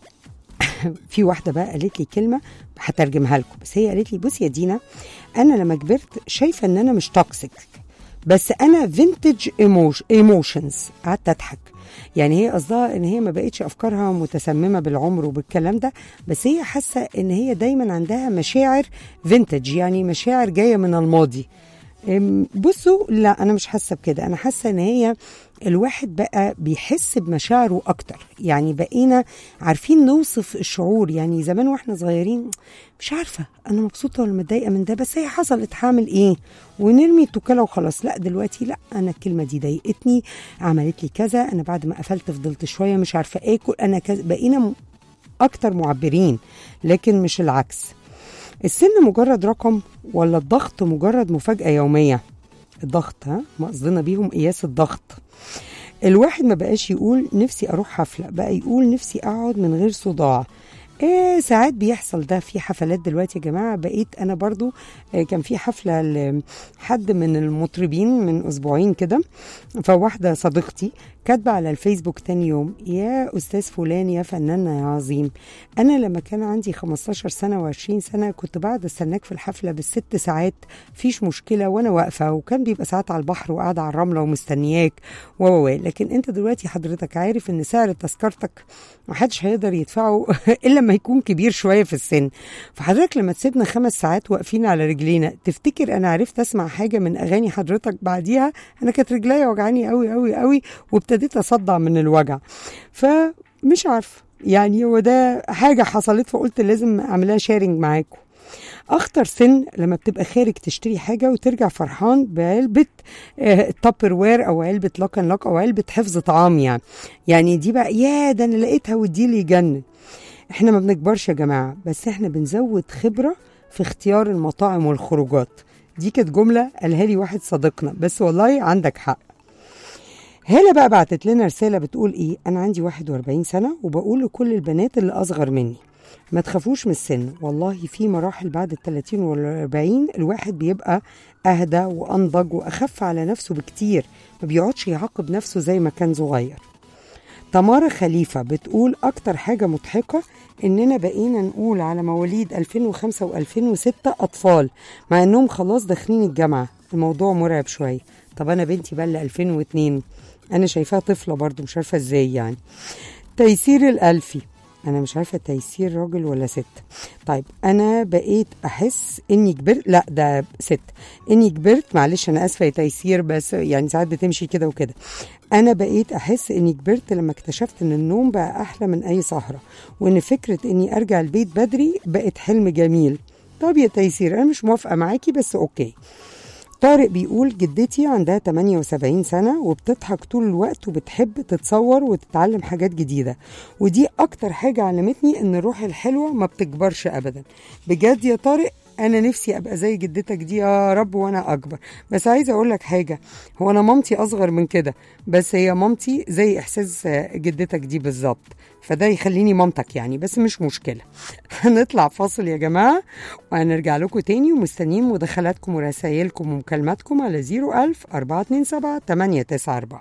في واحدة بقى قالت لي كلمة هترجمها لكم بس هي قالت لي بصي يا دينا انا لما كبرت شايفة ان انا مش توكسيك بس انا فينتج ايموشنز قعدت اضحك يعني هي قصدها ان هي ما بقتش افكارها متسممه بالعمر وبالكلام ده بس هي حاسه ان هي دايما عندها مشاعر فينتج يعني مشاعر جايه من الماضي أم، بصوا لا انا مش حاسه بكده انا حاسه ان هي الواحد بقى بيحس بمشاعره اكتر يعني بقينا عارفين نوصف الشعور يعني زمان واحنا صغيرين مش عارفه انا مبسوطه ولا متضايقه من ده بس هي حصلت هعمل ايه ونرمي التوكله وخلاص لا دلوقتي لا انا الكلمه دي ضايقتني عملت لي كذا انا بعد ما قفلت فضلت شويه مش عارفه اكل انا كذا بقينا م- اكتر معبرين لكن مش العكس السن مجرد رقم ولا الضغط مجرد مفاجأة يومية الضغط ها ما قصدنا بيهم قياس الضغط الواحد ما بقاش يقول نفسي اروح حفلة بقى يقول نفسي اقعد من غير صداع إيه ساعات بيحصل ده في حفلات دلوقتي يا جماعة بقيت أنا برضو آه، كان في حفلة لحد من المطربين من أسبوعين كده فواحدة صديقتي كاتبة على الفيسبوك تاني يوم يا أستاذ فلان يا فنان يا عظيم أنا لما كان عندي 15 سنة و20 سنة كنت بعد استناك في الحفلة بالست ساعات فيش مشكلة وأنا واقفة وكان بيبقى ساعات على البحر وقاعدة على الرملة ومستنياك و و و. لكن أنت دلوقتي حضرتك عارف إن سعر تذكرتك محدش هيقدر يدفعه إلا لما يكون كبير شوية في السن فحضرتك لما تسيبنا خمس ساعات واقفين على رجلينا تفتكر أنا عرفت أسمع حاجة من أغاني حضرتك بعديها أنا كانت رجليا وجعاني قوي قوي قوي وابتديت أصدع من الوجع فمش عارفه يعني هو ده حاجة حصلت فقلت لازم أعملها شيرنج معاكم اخطر سن لما بتبقى خارج تشتري حاجه وترجع فرحان بعلبه تابر وير او علبه لوك اند لوك او علبه حفظ طعام يعني يعني دي بقى يا ده انا لقيتها ودي اللي يجنن احنا ما بنكبرش يا جماعه بس احنا بنزود خبره في اختيار المطاعم والخروجات دي كانت جمله قالها لي واحد صديقنا بس والله عندك حق هالة بقى بعتت لنا رسالة بتقول ايه انا عندي 41 سنة وبقول لكل البنات اللي اصغر مني ما تخافوش من السن والله في مراحل بعد ال 30 وال 40 الواحد بيبقى اهدى وانضج واخف على نفسه بكتير ما بيقعدش يعاقب نفسه زي ما كان صغير تمارا خليفة بتقول أكتر حاجة مضحكة إننا بقينا نقول على مواليد 2005 و2006 أطفال مع إنهم خلاص داخلين الجامعة الموضوع مرعب شوية طب أنا بنتي بقى 2002 أنا شايفاها طفلة برضو مش عارفة إزاي يعني تيسير الألفي أنا مش عارفة تيسير راجل ولا ست طيب أنا بقيت أحس إني كبرت لا ده ست إني كبرت معلش أنا آسفة يا تيسير بس يعني ساعات بتمشي كده وكده أنا بقيت أحس إني كبرت لما اكتشفت إن النوم بقى أحلى من أي سهرة وإن فكرة إني أرجع البيت بدري بقت حلم جميل طب يا تيسير أنا مش موافقة معاكي بس أوكي طارق بيقول جدتي عندها 78 سنة وبتضحك طول الوقت وبتحب تتصور وتتعلم حاجات جديدة ودي أكتر حاجة علمتني إن الروح الحلوة ما بتكبرش أبدا بجد يا طارق أنا نفسي أبقى زي جدتك دي يا رب وأنا أكبر بس عايزة أقول لك حاجة هو أنا مامتي أصغر من كده بس هي مامتي زي إحساس جدتك دي بالظبط فده يخليني مامتك يعني بس مش مشكلة هنطلع فاصل يا جماعة وهنرجع لكم تاني ومستنيين مداخلاتكم ورسايلكم ومكالماتكم على 01000 427 894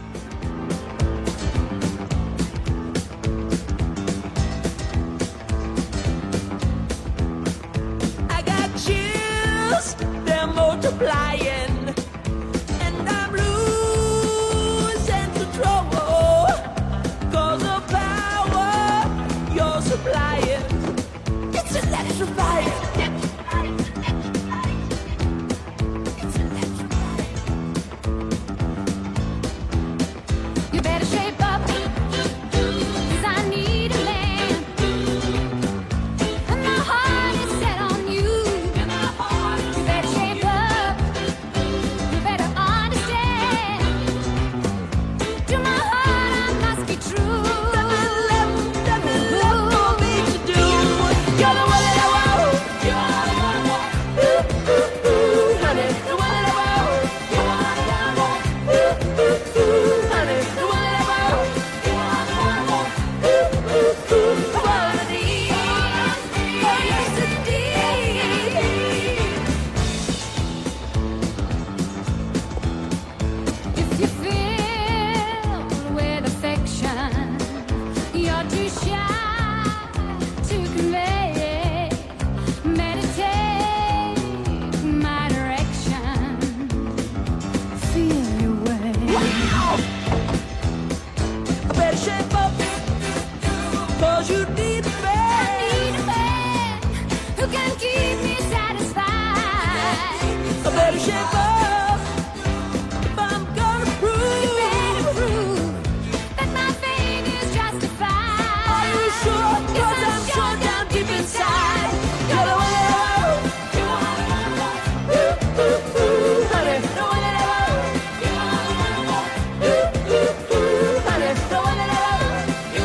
I got chills, they're multiplying, and I'm losing control. Cause the power you're supplying, it's electrifying. It's electrifying. You better shape up, 'cause I need a man. And my heart is set on you. You better shape up, you better understand. To my heart, I must be true. Nothing left for me to do. You're the one that I want. Ooh, ooh, ooh, honey, the one that I want. Ooh, ooh, ooh, honey, the one that I want. Ooh, ooh, ooh, I wanna be. Oh, yes, indeed. If you feel with affection, you're too shy to convey. Meditate my direction. Feel your way. I better shape up. Cause you need a man. Need a man who can keep me satisfied. I better shape up. If I'm gonna You prove. better prove that my fate is justified. Are you sure? Yes, Cause I'm sure down deep inside. You're the one that I want. Ooh, ooh, ooh, honey, the one that I want. Ooh, ooh, ooh, honey, the one that I want.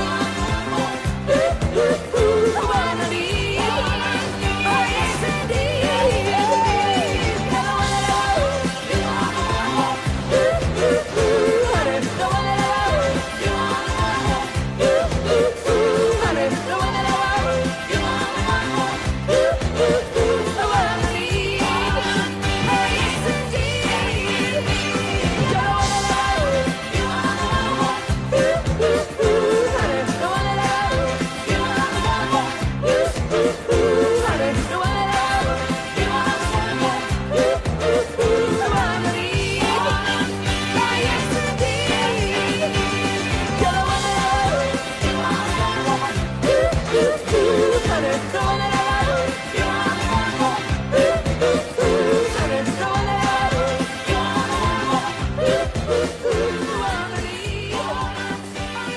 Ooh, ooh, ooh, I wanna be. Oh, yes, indeed. You're the one that I want. Ooh, ooh, ooh, honey, the one that I want. Ooh, ooh, ooh, honey, the one that I want. Ooh, ooh, ooh, I wanna be. Oh, yes, indeed. You're the one that I want. Ooh, ooh, ooh, honey, the one that I want. Ooh, ooh, ooh, honey, the one that I want. Ooh, ooh, ooh, I wanna be. Oh, yes, indeed. You're the one that I want. Ooh, ooh, ooh, honey, the one that I want. Ooh, ooh, ooh, honey, the one that I want. Ooh, ooh, ooh, I wanna be. Oh,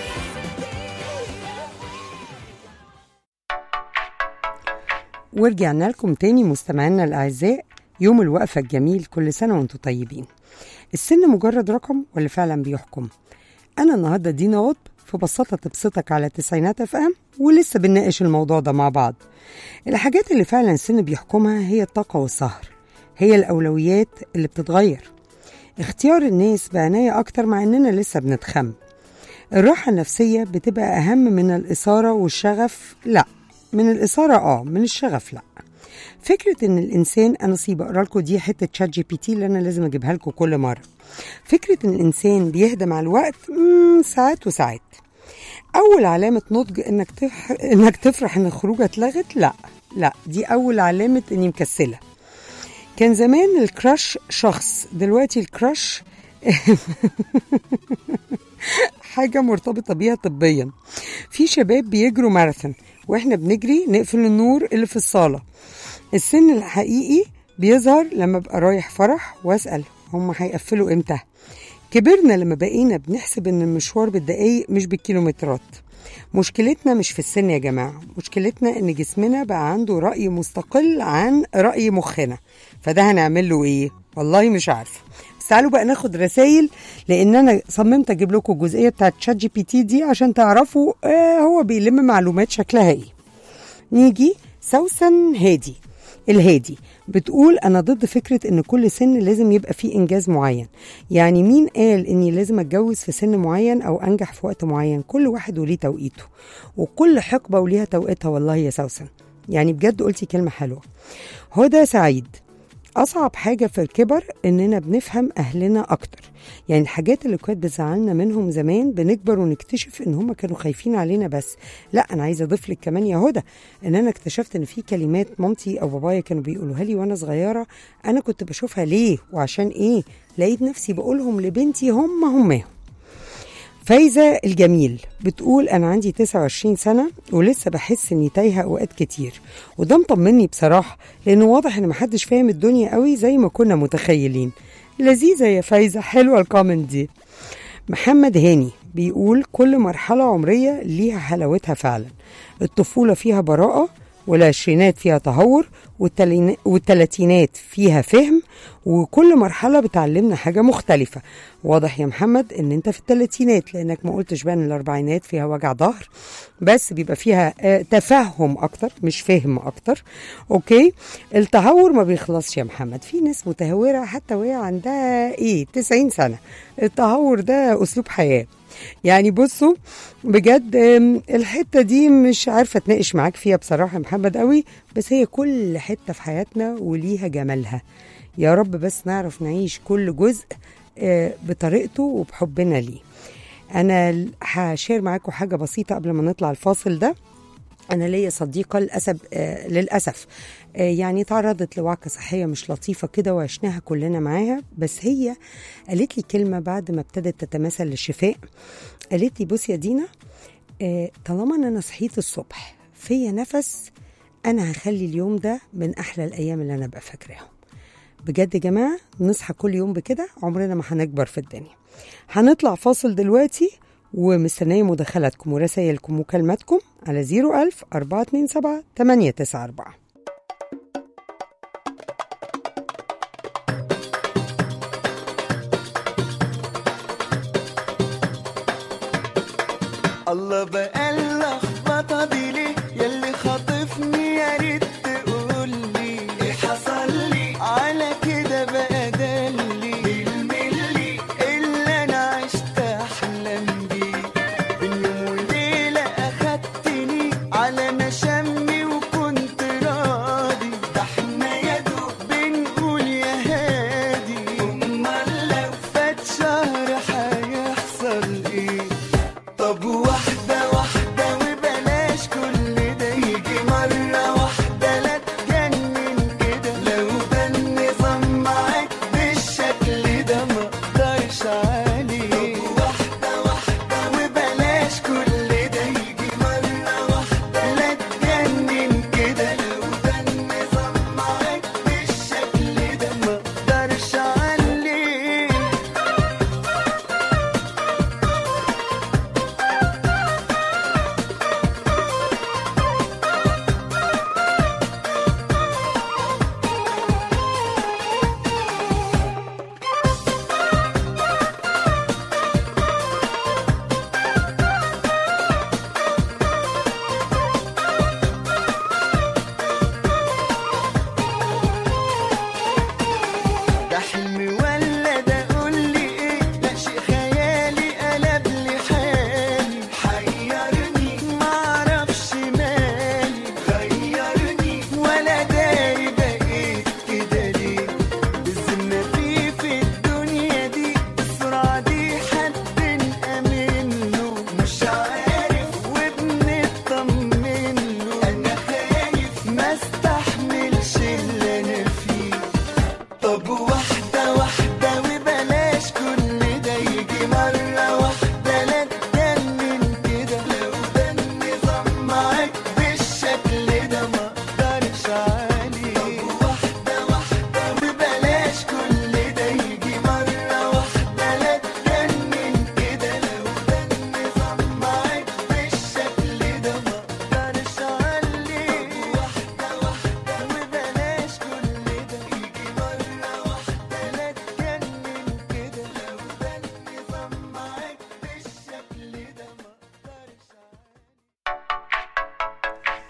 ورجعنا لكم تاني مستمعينا الأعزاء يوم الوقفة الجميل كل سنة وانتم طيبين السن مجرد رقم ولا فعلا بيحكم أنا النهاردة دينا قطب في بساطة تبسطك على تسعينات اف ام ولسه بنناقش الموضوع ده مع بعض الحاجات اللي فعلا السن بيحكمها هي الطاقة والسهر هي الأولويات اللي بتتغير اختيار الناس بعناية أكتر مع إننا لسه بنتخم الراحة النفسية بتبقى أهم من الإثارة والشغف لا من الإثارة آه من الشغف لا فكرة إن الإنسان أنا سيب أقرأ لكم دي حتة تشات جي بي تي اللي أنا لازم أجيبها لكم كل مرة فكرة إن الإنسان بيهدى مع الوقت مم، ساعات وساعات أول علامة نضج إنك تفح... إنك تفرح إن الخروجة اتلغت لا لا دي أول علامة إني مكسلة كان زمان الكراش شخص دلوقتي الكراش حاجة مرتبطة بيها طبيا في شباب بيجروا ماراثون واحنا بنجري نقفل النور اللي في الصالة السن الحقيقي بيظهر لما ابقى رايح فرح واسأل هم هيقفلوا امتى كبرنا لما بقينا بنحسب ان المشوار بالدقايق مش بالكيلومترات مشكلتنا مش في السن يا جماعة مشكلتنا ان جسمنا بقى عنده رأي مستقل عن رأي مخنا فده هنعمل له ايه والله مش عارفة بس تعالوا بقى ناخد رسائل لان انا صممت اجيب لكم الجزئية بتاعت شات جي بي تي دي عشان تعرفوا آه هو بيلم معلومات شكلها ايه نيجي سوسن هادي الهادي بتقول انا ضد فكره ان كل سن لازم يبقى فيه انجاز معين يعني مين قال اني لازم اتجوز في سن معين او انجح في وقت معين كل واحد وليه توقيته وكل حقبه وليها توقيتها والله يا سوسن يعني بجد قلتي كلمه حلوه هدى سعيد أصعب حاجة في الكبر إننا بنفهم أهلنا أكتر يعني الحاجات اللي كانت بتزعلنا منهم زمان بنكبر ونكتشف إن هم كانوا خايفين علينا بس لا أنا عايزة أضيف لك كمان يا هدى إن أنا اكتشفت إن في كلمات مامتي أو بابايا كانوا بيقولوها لي وأنا صغيرة أنا كنت بشوفها ليه وعشان إيه لقيت نفسي بقولهم لبنتي هم هماهم فايزة الجميل بتقول أنا عندي 29 سنة ولسه بحس إني تايهة أوقات كتير وده مطمني بصراحة لأنه واضح إن محدش فاهم الدنيا قوي زي ما كنا متخيلين لذيذة يا فايزة حلوة الكومنت دي محمد هاني بيقول كل مرحلة عمرية ليها حلاوتها فعلا الطفولة فيها براءة والعشرينات فيها تهور والتلين- والتلاتينات فيها فهم وكل مرحلة بتعلمنا حاجة مختلفة واضح يا محمد ان انت في التلاتينات لانك ما قلتش بقى ان الاربعينات فيها وجع ظهر بس بيبقى فيها آه، تفهم اكتر مش فهم اكتر اوكي التهور ما بيخلصش يا محمد في ناس متهورة حتى وهي عندها ايه 90 سنة التهور ده اسلوب حياة يعني بصوا بجد آم، الحتة دي مش عارفة اتناقش معاك فيها بصراحة يا محمد قوي بس هي كل حتة في حياتنا وليها جمالها يا رب بس نعرف نعيش كل جزء آه، بطريقته وبحبنا ليه انا ل- هشير معاكم حاجة بسيطة قبل ما نطلع الفاصل ده أنا ليا صديقة للأسف آه للأسف آه يعني تعرضت لوعكة صحية مش لطيفة كده وعشناها كلنا معاها بس هي قالت لي كلمة بعد ما ابتدت تتماثل للشفاء قالت لي بصي يا دينا آه طالما ان انا صحيت الصبح فيا نفس انا هخلي اليوم ده من احلى الايام اللي انا ابقى فاكراهم بجد يا جماعه نصحى كل يوم بكده عمرنا ما هنكبر في الدنيا هنطلع فاصل دلوقتي ومستنيه مداخلاتكم ورسائلكم ومكالماتكم على 01000 427 894 الله بقى اللخبطه دي ليه ياللي خاطفني يا ريت تقول لي ايه حصل لي على كده بقى دلي بالملي اللي انا عشت احلم بيه بين يوم وليله اخدتني على مشامي وكنت راضي ده احنا يا دوب بنقول يا هادي امال لو فات شهر هيحصل ايه طب واحدة واحدة وبلاش كل ده يجي مرة واحدة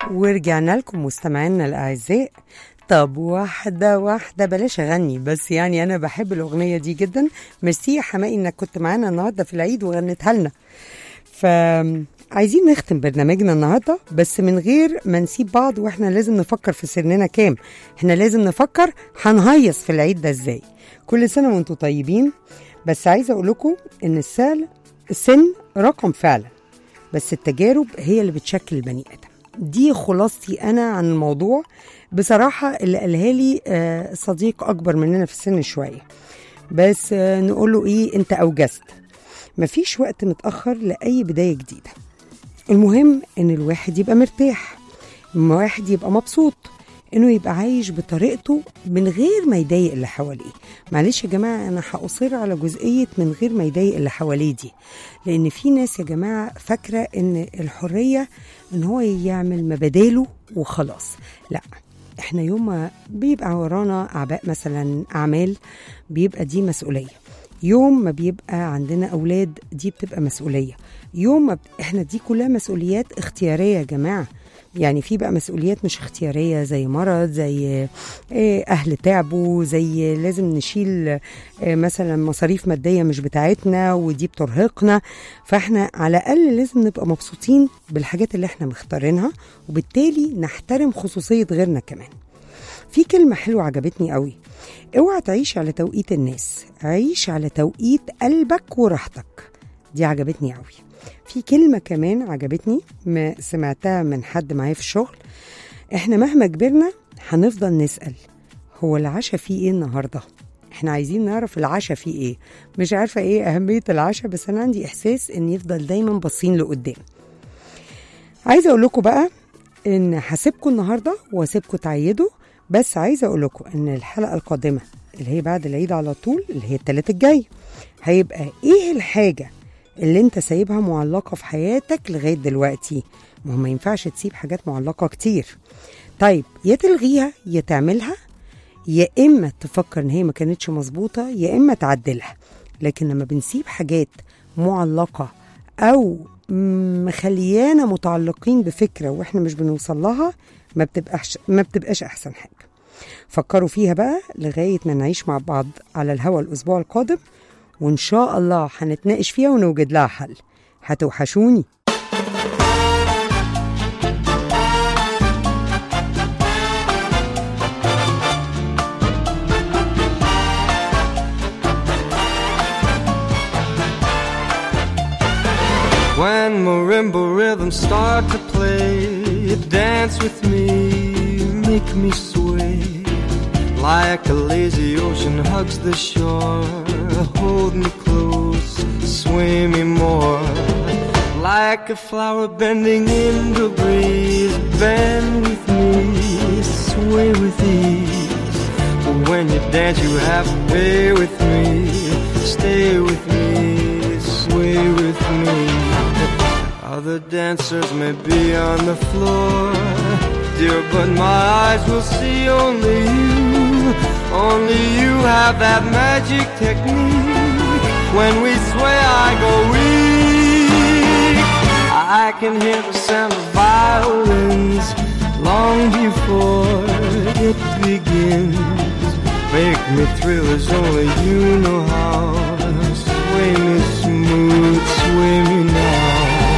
ورجعنا لكم مستمعينا الأعزاء طب واحدة واحدة بلاش أغني بس يعني أنا بحب الأغنية دي جدا ميرسي يا حمائي إنك كنت معانا النهاردة في العيد وغنتها لنا فعايزين نختم برنامجنا النهاردة بس من غير ما نسيب بعض وإحنا لازم نفكر في سننا كام إحنا لازم نفكر هنهيص في العيد ده إزاي كل سنة وانتم طيبين بس عايزة أقول لكم إن السال السن رقم فعلا بس التجارب هي اللي بتشكل البني ادم دي خلاصتي انا عن الموضوع بصراحه اللي قالها لي آه، صديق اكبر مننا في السن شويه بس آه، نقول له ايه انت اوجزت مفيش وقت متاخر لاي بدايه جديده المهم ان الواحد يبقى مرتاح إن الواحد يبقى مبسوط انه يبقى عايش بطريقته من غير ما يضايق اللي حواليه معلش يا جماعه انا هاصر على جزئيه من غير ما يضايق اللي حواليه دي لان في ناس يا جماعه فاكره ان الحريه ان هو يعمل مباداله وخلاص لا احنا يوم ما بيبقى ورانا اعباء مثلا اعمال بيبقى دي مسؤوليه يوم ما بيبقى عندنا اولاد دي بتبقى مسؤوليه يوم ما ب... احنا دي كلها مسؤوليات اختياريه يا جماعه يعني في بقى مسؤوليات مش اختياريه زي مرض زي آه، اهل تعبوا زي لازم نشيل آه، مثلا مصاريف ماديه مش بتاعتنا ودي بترهقنا فاحنا على الاقل لازم نبقى مبسوطين بالحاجات اللي احنا مختارينها وبالتالي نحترم خصوصيه غيرنا كمان في كلمة حلوة عجبتني قوي اوعى تعيش على توقيت الناس عيش على توقيت قلبك وراحتك دي عجبتني قوي في كلمة كمان عجبتني ما سمعتها من حد معايا في الشغل احنا مهما كبرنا هنفضل نسأل هو العشاء فيه ايه النهاردة احنا عايزين نعرف العشاء فيه ايه مش عارفة ايه اهمية العشاء بس انا عندي احساس ان يفضل دايما باصين لقدام عايزة اقول لكم بقى ان هسيبكم النهارده واسيبكم تعيدوا بس عايزه اقول لكم ان الحلقه القادمه اللي هي بعد العيد على طول اللي هي التلات الجاي هيبقى ايه الحاجه اللي انت سايبها معلقه في حياتك لغايه دلوقتي ما هو ما ينفعش تسيب حاجات معلقه كتير طيب يا تلغيها يا تعملها يا اما تفكر ان هي ما كانتش مظبوطه يا اما تعدلها لكن لما بنسيب حاجات معلقه او مخليانا متعلقين بفكره واحنا مش بنوصل لها ما بتبقاش ما بتبقاش احسن حاجه فكروا فيها بقى لغايه ما نعيش مع بعض على الهوا الاسبوع القادم وان شاء الله هنتناقش فيها ونوجد لها حل هتوحشوني When marimba rhythms start to play, dance with me, make me sway. Like a lazy ocean hugs the shore, hold me close, sway me more. Like a flower bending in the breeze, bend with me, sway with ease. But when you dance, you have to pay with me, stay with me, sway with me. Other dancers may be on the floor, dear, but my eyes will see only you. Only you have that magic technique. When we sway, I go weak. I can hear the sound of violins long before it begins. Make me thrill as only you know how. Sway me smooth, sway me now.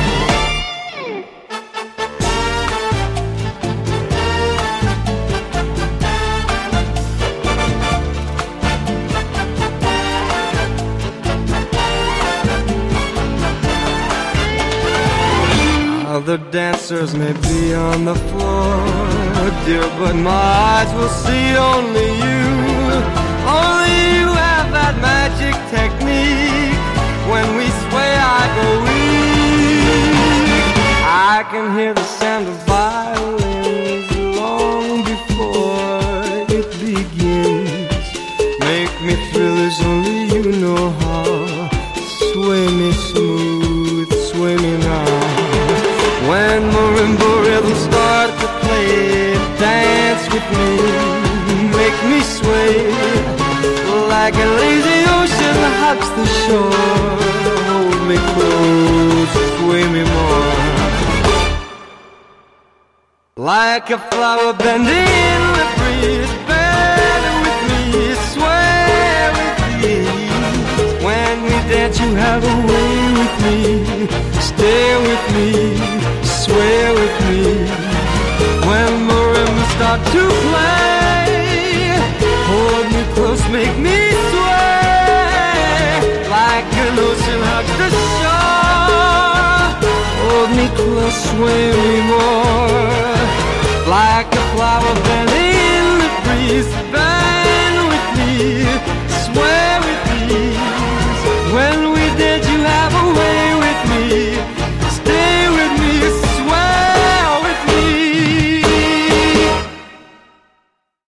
Other dancers may be on the floor, dear, but my eyes will see only you. Only you have that magic technique. When we sway, I go weak. I can hear the sound of violins long before it begins. Make me thrill as only you know how. Sway me smooth, sway me now. When marimba rhythms start to play, dance with me, make me sway. Like a lazy ocean hugs the shore, hold me close, sway me more. like a flower bending in the breeze. Bend with me, sway with me. When we dance, you have a way with me. Stay with me, sway with me. When marimba start to play, hold me close, make me sway like an ocean hugs the shore. Hold me close, sway me more like a flower bending in the breeze.